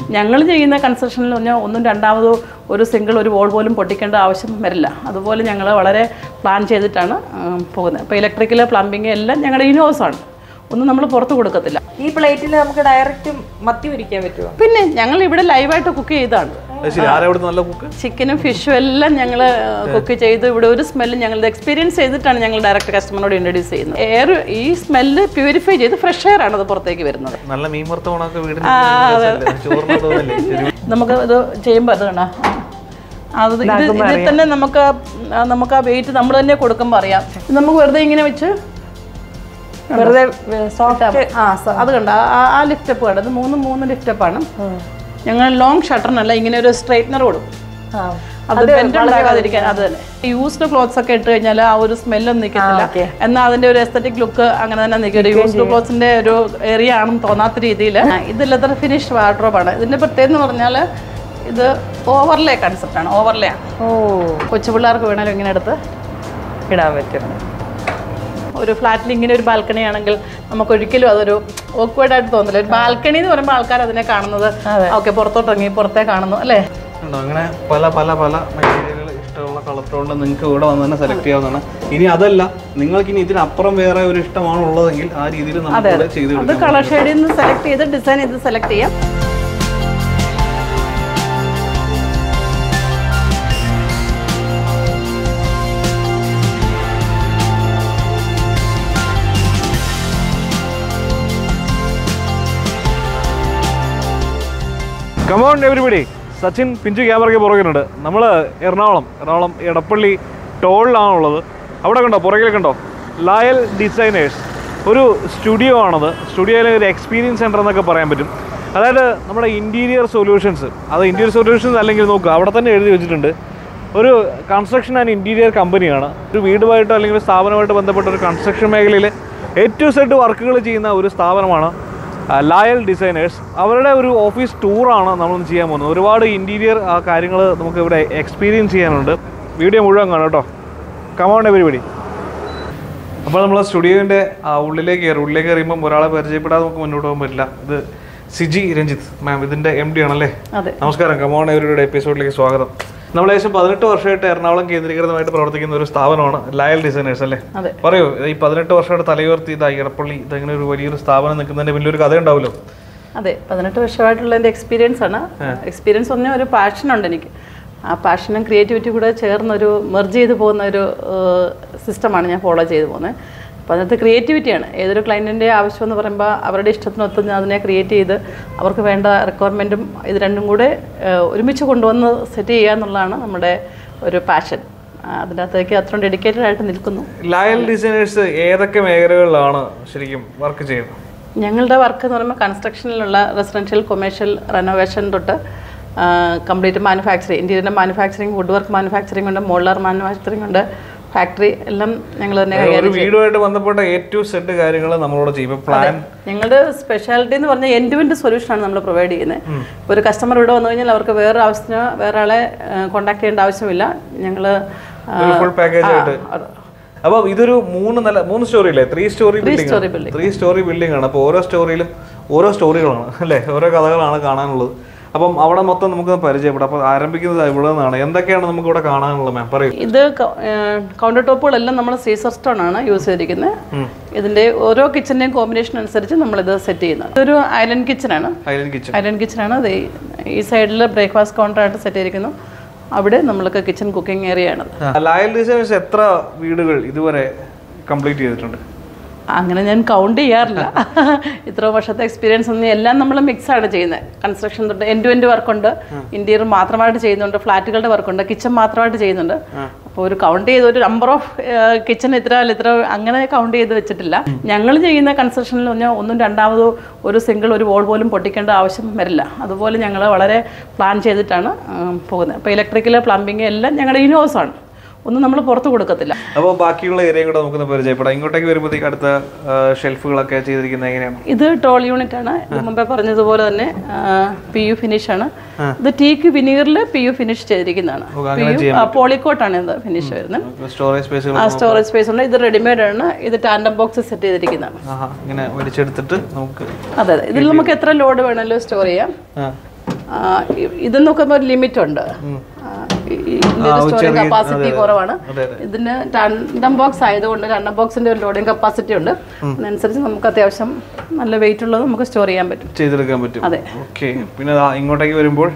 ഞങ്ങൾ ചെയ്യുന്ന കൺസ്ട്രക്ഷനിൽ പറഞ്ഞാൽ ഒന്നും രണ്ടാമതോ ഒരു സിംഗിൾ ഒരു വോൾ പോലും പൊട്ടിക്കേണ്ട ആവശ്യം വരില്ല അതുപോലെ ഞങ്ങൾ വളരെ പ്ലാൻ ചെയ്തിട്ടാണ് ഉം, പോകുന്നത് ഇപ്പോൾ ഇലക്ട്രിക്കൽ പ്ലംബിങ് എല്ലാം ഞങ്ങളുടെ ഇനോസാണ് ഒന്നും നമ്മൾ പുറത്ത് കൊടുക്കത്തില്ല ഈ പ്ലേറ്റിൽ നമുക്ക് ഡയറക്റ്റ് മത്തി പിടിക്കാൻ പറ്റുമോ പിന്നെ ഞങ്ങൾ ഇവിടെ ലൈവായിട്ട് കുക്ക് ചെയ്താണ് അത് ശരി ആരാ ഇവിടുത്തെ നല്ല കുക്ക് ചിക്കനും ഫിഷും എല്ലാം ഞങ്ങൾ കുക്ക് ചെയ്ത് ഇവിടെ ഒരു സ്മെല്ലും ഞങ്ങൾ എക്സ്പീരിയൻസ് ചെയ്തിട്ടാണ് ഞങ്ങൾ ഡയറക്റ്റ് കസ്റ്റമറിനോട് ഇൻട്രൊഡ്യൂസ് ചെയ്യുന്നത് എയർ ഈ സ്മെല്ല് പ്യൂരിഫൈ ചെയ്ത് ഫ്രഷ് എയർ ആണ് അത് പുറത്തേക്ക് വരുന്നത് നല്ല മീൻ വറുത്ത മണമൊക്കെ വീടിന് ചോറിന് തോന്നില്ലേ ശരി. നമുക്ക് ഇത് ചെയ്യുമ്പോൾ അത് കാണാം അത് ഇത് ഇതിൽ തന്നെ നമുക്ക് ആ നമുക്ക് ആ വെയിറ്റ് നമ്മൾ തന്നെ കൊടുക്കുമ്പോൾ അറിയാം ഇത് നമുക്ക് വെറുതെ ഇങ്ങനെ വെച്ച് വെറുതെ സോഫ്റ്റ് ആ സ- അത് കണ്ട ആ ലിഫ്റ്റപ്പ് കണ്ട ഇത് മൂന്ന് മൂന്ന് ലിഫ്റ്റപ്പാണ് ഞങ്ങൾ ലോങ് ഷട്ടറിനല്ല ഇങ്ങനെ ഒരു സ്ട്രൈറ്റ്നർ കൊടുക്കും അത് ബെൻഡ് ഉണ്ടാകാതിരിക്കാൻ അത് തന്നെ യൂസ്ഡ് ക്ലോത്ത്സ് ഒക്കെ ഇട്ട് കഴിഞ്ഞാൽ ആ ഒരു സ്മെല്ലൊന്നും നിൽക്കത്തില്ല എന്നാൽ അതിന്റെ ഒരു എസ്തറ്റിക് ലുക്ക് അങ്ങനെ തന്നെ നിൽക്കും ഒരു യൂസ്ഡ് ക്ലോത്ത്സിന്റെ ഒരു ഏരിയ ആണെന്ന് തോന്നാത്ത രീതിയിൽ ഇത് ലെതർ ഫിനിഷ് വാർഡ്രോബാണ് ഇതിന്റെ പ്രത്യേകത എന്ന് പറഞ്ഞാൽ ഇത് ഓവർലേ കൺസെപ്റ്റ് ആണ് ഓവർലേ ആണ് ഓ കൊച്ചു പിള്ളേർക്ക് വേണേലും ഇങ്ങനെ എടുത്ത് ഇടാൻ പറ്റും ഒരു ഫ്ലാറ്റിൽ ഇങ്ങനെ ഒരു ബാൽക്കണി ആണെങ്കിൽ നമുക്ക് ഒരിക്കലും അതൊരു awkward ആയിട്ട് തോന്നില്ല ഒരു ബാൽക്കണി എന്ന് പറയുമ്പോൾ ആൾക്കാർ അതിനെ കാണുന്നത് ഓക്കെ പുറത്തോട്ട് ഇറങ്ങി പുറത്തേ കാണുന്നു അല്ലേ ഉണ്ടോ അങ്ങനെ പല പല പല മെറ്റീരിയലുകൾ ഇഷ്ടമുള്ള കളറുകൊണ്ട് നിങ്ങൾക്ക് ഇവിടെ വന്ന് തന്നെ സെലക്ട് ചെയ്യാവുന്നതാണ് ഇനി അതല്ല നിങ്ങൾക്ക് ഇനി ഇതിനപ്പുറം വേറെ ഒരു ഇഷ്ടമാണ് ഉള്ളതെങ്കിൽ ആ രീതിയിൽ നമുക്ക് ഇവിടെ ചെയ്ത് അത് കൊടുക്കാം കളർ ഷെയ്ഡിൽ നിന്ന് സെലക്ട് ചെയ്ത് ഡിസൈൻ ചെയ്ത് സെലക്ട് ചെയ്യാം കമോൺ എവരിബഡി സച്ചിൻ പിഞ്ചു ക്യാമറയ്ക്ക് പുറകിലുണ്ട് നമ്മൾ എറണാകുളം എറണാകുളം എടപ്പള്ളി ടോളിലാണുള്ളത് അവിടെ കണ്ടോ പുറകിൽ കണ്ടോ ലായൽ ഡിസൈനേഴ്സ് ഒരു സ്റ്റുഡിയോ ആണത് സ്റ്റുഡിയോയിലെ ഒരു എക്സ്പീരിയൻസ് സെൻറ്റർ എന്നൊക്കെ പറയാൻ പറ്റും അതായത് നമ്മുടെ ഇൻറ്റീരിയർ സൊല്യൂഷൻസ് അത് ഇൻറ്റീരിയർ സൊല്യൂഷൻസ് അല്ലെങ്കിൽ നോക്കുക അവിടെ തന്നെ എഴുതി വെച്ചിട്ടുണ്ട് ഒരു കൺസ്ട്രക്ഷൻ ആൻഡ് ഇൻറ്റീരിയർ കമ്പനിയാണ് ഒരു വീടുമായിട്ടോ അല്ലെങ്കിൽ ഒരു സ്ഥാപനമായിട്ട് ബന്ധപ്പെട്ട ഒരു കൺസ്ട്രക്ഷൻ മേഖലയിൽ ഏറ്റവും സെറ്റ് വർക്കുകൾ ചെയ്യുന്ന ഒരു സ്ഥാപനമാണ് ലായൽ ഡിസൈനേഴ്സ് അവരുടെ ഒരു ഓഫീസ് ടൂറാണ് നമ്മളൊന്ന് ചെയ്യാൻ പോകുന്നത് ഒരുപാട് ഇൻറ്റീരിയർ ആ കാര്യങ്ങൾ നമുക്ക് ഇവിടെ എക്സ്പീരിയൻസ് ചെയ്യാനുണ്ട് വീഡിയോ മുഴുവൻ കാണാം കേട്ടോ കമൗണ്ട് പരിപാടി അപ്പോൾ നമ്മൾ സ്റ്റുഡിയോൻ്റെ ഉള്ളിലേക്ക് കയറി ഉള്ളിലേക്ക് കയറിയുമ്പം ഒരാളെ പരിചയപ്പെടാതെ നമുക്ക് മുന്നോട്ട് പോകാൻ പറ്റില്ല ഇത് സിജി രഞ്ജിത്ത് മാം ഇതിൻ്റെ എം ഡി ആണല്ലേ അതെ നമസ്കാരം കമോൺ എവരുടെ എപ്പിസോഡിലേക്ക് സ്വാഗതം നമ്മൾ ഏകദേശം പതിനെട്ട് വർഷമായിട്ട് എറണാകുളം കേന്ദ്രീകൃതമായിട്ട് പ്രവർത്തിക്കുന്ന ഒരു സ്ഥാപനമാണ് ലയൽ ഡിസൈനേഴ്സ് അല്ലേ അതെ. പറയൂ ഈ പതിനെട്ട് വർഷമായിട്ട് തലയുയർത്തി ഇതാ ഇടപ്പള്ളി ഇതങ്ങനെ ഒരു വലിയൊരു സ്ഥാപനം നിൽക്കുന്നതിന്റെ വലിയൊരു കഥ ഉണ്ടാവുമല്ലോ അതെ പതിനെട്ട് വർഷമായിട്ടുള്ള എൻ്റെ എക്സ്പീരിയൻസ് ആണ് എക്സ്പീരിയൻസ് പറഞ്ഞാൽ ഒരു പാഷൻ ഉണ്ട് എനിക്ക് ആ പാഷനും ക്രിയേറ്റിവിറ്റി കൂടെ ചേർന്നൊരു മെർജ് ചെയ്ത് പോകുന്ന ഒരു സിസ്റ്റമാണ് ഞാൻ ഫോളോ ചെയ്ത് പോകുന്നത് അപ്പോൾ അതിനകത്ത് ക്രിയേറ്റിവിറ്റിയാണ് ഏതൊരു ക്ലയൻറ്റിൻ്റെ ആവശ്യം എന്ന് പറയുമ്പോൾ അവരുടെ ഇഷ്ടത്തിനൊത്ത് ഞാൻ അതിനെ ക്രിയേറ്റ് ചെയ്ത് അവർക്ക് വേണ്ട റിക്വയർമെൻറ്റും ഇത് രണ്ടും കൂടെ ഏഹ്, ഒരുമിച്ച് കൊണ്ടുവന്ന് സെറ്റ് ചെയ്യുക എന്നുള്ളതാണ് നമ്മുടെ ഒരു പാഷൻ അതിനകത്തേക്ക് അത്രയും ഡെഡിക്കേറ്റഡ് ആയിട്ട് നിൽക്കുന്നു ലയൽ ഡിസൈനേഴ്സ് ഏതൊക്കെ മേഖലകളിലാണ് ശരിക്കും വർക്ക് ചെയ്യുന്നത് ഞങ്ങളുടെ വർക്ക് എന്ന് പറയുമ്പോൾ കൺസ്ട്രക്ഷനിലുള്ള റെസിഡൻഷ്യൽ കൊമേഴ്ഷ്യൽ റെനോവേഷൻ തൊട്ട് complete manufacturing interior manufacturing wood work manufacturing ഉണ്ട് മോളർ മാനുഫാക്ചറിങ് ഉണ്ട് ഫാക്ടറി എല്ലാം ഞങ്ങൾ തന്നെ ഒരു കൈകാര്യം ചെയ്യും വീടുമായിട്ട് ബന്ധപ്പെട്ട ഏറ്റവും സെറ്റ് കാര്യങ്ങൾ നമ്മളോട് ചെയ്യും ഇപ്പൊ പ്ലാൻ ഞങ്ങളുടെ സ്പെഷ്യാലിറ്റി എന്ന് പറഞ്ഞാൽ എൻഡ് ടു എൻഡ് സൊല്യൂഷനാണ് നമ്മൾ പ്രൊവൈഡ് ചെയ്യുന്നത് ഇപ്പോൾ ഒരു കസ്റ്റമർ ഇവിടെ വന്നു കഴിഞ്ഞാൽ അവർക്ക് വേറെ ആവശ്യത്തിന് വേറെ ആളെ കോൺടാക്ട് ചെയ്യേണ്ട ആവശ്യമില്ല ഞങ്ങൾ ഫുൾ പാക്കേജ് ആയിട്ട് അപ്പൊ ഇതൊരു മൂന്ന് നില മൂന്ന് സ്റ്റോറി അല്ലേ three storey story building three storey building ആണ് അപ്പോൾ ഓരോ സ്റ്റോറിയിലും ഓരോ സ്റ്റോറികളാണ് അല്ലേ ഓരോ കഥകളാണ് കാണാനുള്ളത് അപ്പം അവിടെ മൊത്തം നമുക്ക് പരിചയപ്പെടാം അപ്പോൾ ആരംഭിക്കുന്നത് ഇവിടെ നിന്നാണ് എന്തൊക്കെയാണ് നമുക്ക് ഇവിടെ കാണാനുള്ളത് മാം പറയൂ ഇത് കൗണ്ടർ ടോപ്പുകളെല്ലാം നമ്മൾ സീസർ സ്റ്റോൺ ആണ് യൂസ് ചെയ്തിരിക്കുന്നത് ഇതിന്റെ ഓരോ കിച്ചന്റെയും കോമ്പിനേഷൻ അനുസരിച്ച് നമ്മൾ ഇത് സെറ്റ് ചെയ്യുന്നത് ഇതൊരു ഐലൻഡ് കിച്ചൺ ആണ് ഐലൻഡ് കിച്ചൺ ഐലൻഡ് കിച്ചൺ ആണ് ഇത് ഈ- ഈ സൈഡിൽ ബ്രേക്ക്ഫാസ്റ്റ് കൗണ്ടർ ആയിട്ട് സെറ്റ് ചെയ്തിരിക്കുന്നു അവിടെ നമ്മൾക്ക് കിച്ചൺ കുക്കിംഗ് ഏരിയ ആണ് ലയൽ ഡിസൈനേഴ്സ് എത്ര വീടുകൾ ഇതുവരെ കംപ്ലീറ്റ് ചെയ്തിട്ടുണ്ട് അങ്ങനെ ഞാൻ കൗണ്ട് ചെയ്യാറില്ല ഇത്ര വർഷത്തെ എക്സ്പീരിയൻസ് ഒന്നും എല്ലാം നമ്മൾ മിക്സ് ആണ് ചെയ്യുന്നത് കൺസ്ട്രക്ഷൻ തൊട്ട് എൻഡ് ടു എൻഡ് വർക്കുണ്ട് ഇന്റീരിയർ മാത്രമായിട്ട് ചെയ്യുന്നുണ്ട് ഫ്ലാറ്റുകളുടെ വർക്കുണ്ട് കിച്ചൺ മാത്രമായിട്ട് ചെയ്യുന്നുണ്ട് അപ്പോൾ ഒരു കൗണ്ട് ചെയ്ത് ഒരു നമ്പർ ഓഫ് കിച്ചൺ ഇത്ര അല്ല ഇത്ര അങ്ങനെ കൗണ്ട് ചെയ്ത് വെച്ചിട്ടില്ല ഞങ്ങൾ ചെയ്യുന്ന കൺസ്ട്രക്ഷനിൽ പറഞ്ഞാൽ ഒന്നും രണ്ടാമതോ ഒരു സിംഗിൾ ഒരു വോൾ പോലും പൊട്ടിക്കേണ്ട ആവശ്യം വരില്ല അതുപോലെ ഞങ്ങൾ വളരെ പ്ലാൻ ചെയ്തിട്ടാണ് ഉം, പോകുന്നത് അപ്പോൾ ഇലക്ട്രിക്കൽ പ്ലംബിങ് എല്ലാം ഞങ്ങളുടെ ഇനോസാണ് ഒന്നും നമ്മൾ പുറത്ത് കൊടുക്കത്തില്ല അപ്പോൾ ബാക്കിയുള്ള ഏരിയ കൂടെ നമുക്കൊന്ന് പരിചയപ്പെടാം ഇങ്ങോട്ടേക്ക് വരുമ്പോഴത്തേക്ക് അടുത്ത ഷെൽഫുകളൊക്കെ ചെയ്തിരിക്കുന്നത് എങ്ങനെയാണ് ഇത് ടോൾ യൂണിറ്റ് ആണ് ഇത് മുമ്പേ പറഞ്ഞതുപോലെ തന്നെ പി യു ഫിനിഷ് ആണ് ഇത് ടീക്ക് വിനീറിൽ പി യു ഫിനിഷ് ചെയ്തിരിക്കുന്നതാണ് പി യു പോളിക്കോട്ടാണ് ഇത് ഫിനിഷ് വരുന്നത് സ്റ്റോറേജ് സ്പേസുകൾ ആ സ്റ്റോറേജ് സ്പേസ് ഉണ്ട് ഇത് റെഡിമെയ്ഡ് ആണ് ഇത് ടാൻഡം ബോക്സ് സെറ്റ് ചെയ്തിരിക്കുന്നതാണ് ആഹാ ഇങ്ങനെ വലിച്ചെടുത്തിട്ട് നമുക്ക് അതെ അതെ ഇതിൽ നമുക്ക് എത്ര ലോഡ് വേണമെങ്കിലും സ്റ്റോർ ചെയ്യാം ആ ആ, ഇ- ഇത് നോക്കുമ്പോൾ ഒരു ലിമിറ്റ് ഉണ്ട് ആ, ഈ- ഈ ഇതിന്റെ ഒരു സ്റ്റോറേജ് കപ്പാസിറ്റി കുറവാണ് ഇതിന് രണ്ടാം ബോക്സ് ആയതുകൊണ്ട് രണ്ടാം ബോക്സിന്റെ ഒരു ലോഡിംഗ് കപ്പാസിറ്റി ഉണ്ട് അതിനനുസരിച്ച് നമുക്ക് അത്യാവശ്യം നല്ല വെയിറ്റ് ഉള്ളത് നമുക്ക് സ്റ്റോർ ചെയ്യാൻ പറ്റും ചെയ്തെടുക്കാൻ പറ്റും അതെ. ഓക്കെ പിന്നെ ദാ ഇങ്ങോട്ടേക്ക് വരുമ്പോൾ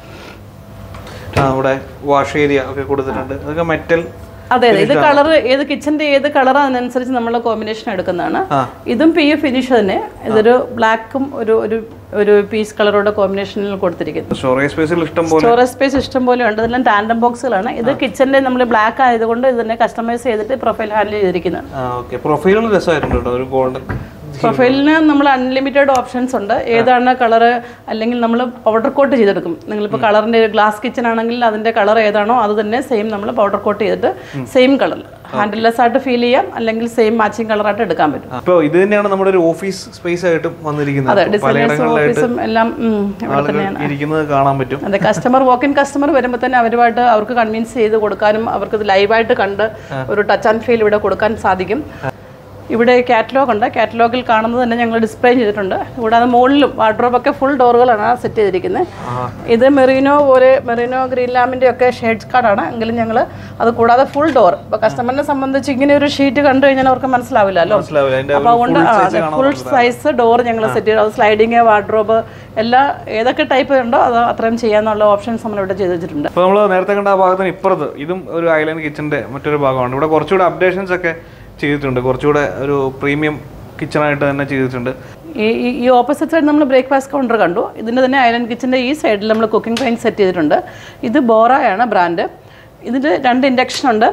ആ ഇവിടെ വാഷ് ഏരിയ ഒക്കെ കൊടുത്തിട്ടുണ്ട് അതൊക്കെ മെറ്റൽ അതെ അതെ ഇത് കളർ ഏത് കിച്ചന്റെ ഏത് കളർ അതിനനുസരിച്ച് നമ്മൾ കോമ്പിനേഷൻ എടുക്കുന്നതാണ് ഇതും പി എഫ് ഫിനിഷ് തന്നെ ഇതൊരു ബ്ലാക്കും ഒരു ഒരു ഒരു പീസ് കളറോടെ കോമ്പിനേഷനിൽ കൊടുത്തിരിക്കുന്നു സ്റ്റോറേജ് സ്പേസിൽ ഇഷ്ടം പോലെ സ്റ്റോറേജ് സ്പേസ് ഇഷ്ടം പോലെ ഉണ്ട് ഇതെല്ലാം ടാൻഡം ബോക്സുകളാണ് ഇത് കിച്ചന്റെ നമ്മൾ ബ്ലാക്ക് ആയതുകൊണ്ട് ഇതിനെ കസ്റ്റമൈസ് ചെയ്തിട്ട് പ്രൊഫൈൽ ഹാൻഡിൽ ചെയ്തിരിക്കുന്നത് ആ ഓക്കെ പ്രൊഫൈലുകൾ രസമായിട്ടുണ്ട് കേട്ടോ ഒരു ഗോൾഡൻ പ്രൊഫൈലിന് നമ്മൾ അൺലിമിറ്റഡ് ഓപ്ഷൻസ് ഉണ്ട് ഏതാണ് കളർ അല്ലെങ്കിൽ നമ്മൾ പൗഡർ കോട്ട് ചെയ്തെടുക്കും നിങ്ങളിപ്പോൾ കളറിൻ്റെ ഗ്ലാസ് കിച്ചൺ ആണെങ്കിൽ അതിൻ്റെ കളർ ഏതാണോ അത് തന്നെ സെയിം നമ്മൾ പൗഡർ കോട്ട് ചെയ്തിട്ട് സെയിം കളർ ഹാൻഡിൽലെസ് ആയിട്ട് ഫീൽ ചെയ്യാം അല്ലെങ്കിൽ സെയിം മാച്ചിങ് കളറായിട്ട് എടുക്കാൻ പറ്റും അപ്പോൾ ഇത് തന്നെയാണ് നമ്മുടെ ഒരു ഓഫീസ് സ്പേസ് ആയിട്ടും വന്നിരിക്കുന്നത് അതെ അപ്പോൾ ഡിസൈനേഴ്സും പലയിടങ്ങളിലായിട്ട് ഓഫീസും എല്ലാം ഉം, ഇവിടെ ആളുകൾ തന്നെയാണ് ഇരിക്കുന്നത് കാണാൻ പറ്റും അതെ കസ്റ്റമർ വാക്ക് ഇൻ കസ്റ്റമർ വരുമ്പോൾ തന്നെ അവരുമായിട്ട് അവർക്ക് കൺവിൻസ് ചെയ്ത് കൊടുക്കാനും അവർക്ക് ഇത് ലൈവായിട്ട് കണ്ട് ഒരു ടച്ച് ആൻഡ് ഫീൽ ഇവിടെ കൊടുക്കാൻ സാധിക്കും ഇവിടെ കാറ്റലോഗ് ഉണ്ട് കാറ്റലോഗിൽ കാണുന്നത് തന്നെ ഞങ്ങൾ ഡിസ്പ്ലേ ചെയ്തിട്ടുണ്ട് കൂടാതെ മുകളിലും വാർഡ്രോബ് ഒക്കെ ഫുൾ ഡോറുകളാണ് സെറ്റ് ചെയ്തിരിക്കുന്നത് ഇത് മെറീനോ പോലെ മെറീനോ ഗ്രീൻ ലാമിൻ്റെ ഒക്കെ ഷെയ്ഡ്സ് കാർഡാണ് എങ്കിലും ഞങ്ങൾ അത് കൂടാതെ ഫുൾ ഡോർ ഇപ്പോൾ കസ്റ്റമറിനെ സംബന്ധിച്ച് ഇങ്ങനെ ഒരു ഷീറ്റ് കണ്ടു കഴിഞ്ഞാൽ അവർക്ക് മനസ്സിലാവില്ലല്ലോ മനസ്സിലാവില്ല അതിന്റെ അപ്പോൾ അതുകൊണ്ട് ഫുൾ സൈസ് ഡോർ ഞങ്ങൾ സെറ്റ് ചെയ്തു അത് സ്ലൈഡിങ് വാർഡ്രോബ് എല്ലാ ഏതൊക്കെ ടൈപ്പ് ഉണ്ടോ അത് അത്രയും ചെയ്യാന്നുള്ള ഓപ്ഷൻസ് നമ്മൾ ഇവിടെ ചെയ്ത് വെച്ചിട്ടുണ്ട് അപ്പോൾ നമ്മൾ നേരത്തെ കണ്ട ആ ഭാഗത്തിന് ഇപ്പുറത്ത് ഇതും ഒരു ഐലൻഡ് കിച്ചന്റെ മറ്റൊരു ഭാഗമാണ് ഇവിടെ കുറച്ചുകൂടെ അപ്ഡേഷൻസ് ഒക്കെ ചെയ്തിട്ടുണ്ട് കുറച്ചുകൂടെ ഒരു പ്രീമിയം കിച്ചണായിട്ട് തന്നെ ചെയ്തിട്ടുണ്ട് ഈ ഈ- ഈ ഓപ്പോസിറ്റ് സൈഡ് നമ്മൾ ബ്രേക്ക്ഫാസ്റ്റ് കൗണ്ടർ കണ്ടു ഇതിൻ്റെ തന്നെ ഐലൻഡ് കിച്ചൻ്റെ ഈ സൈഡിൽ നമ്മൾ കുക്കിംഗ് പോയിന്റ് സെറ്റ് ചെയ്തിട്ടുണ്ട് ഇത് ബോറയാണ് ബ്രാൻഡ് ഇതിൽ രണ്ട് ഇൻഡക്ഷൻ ഉണ്ട്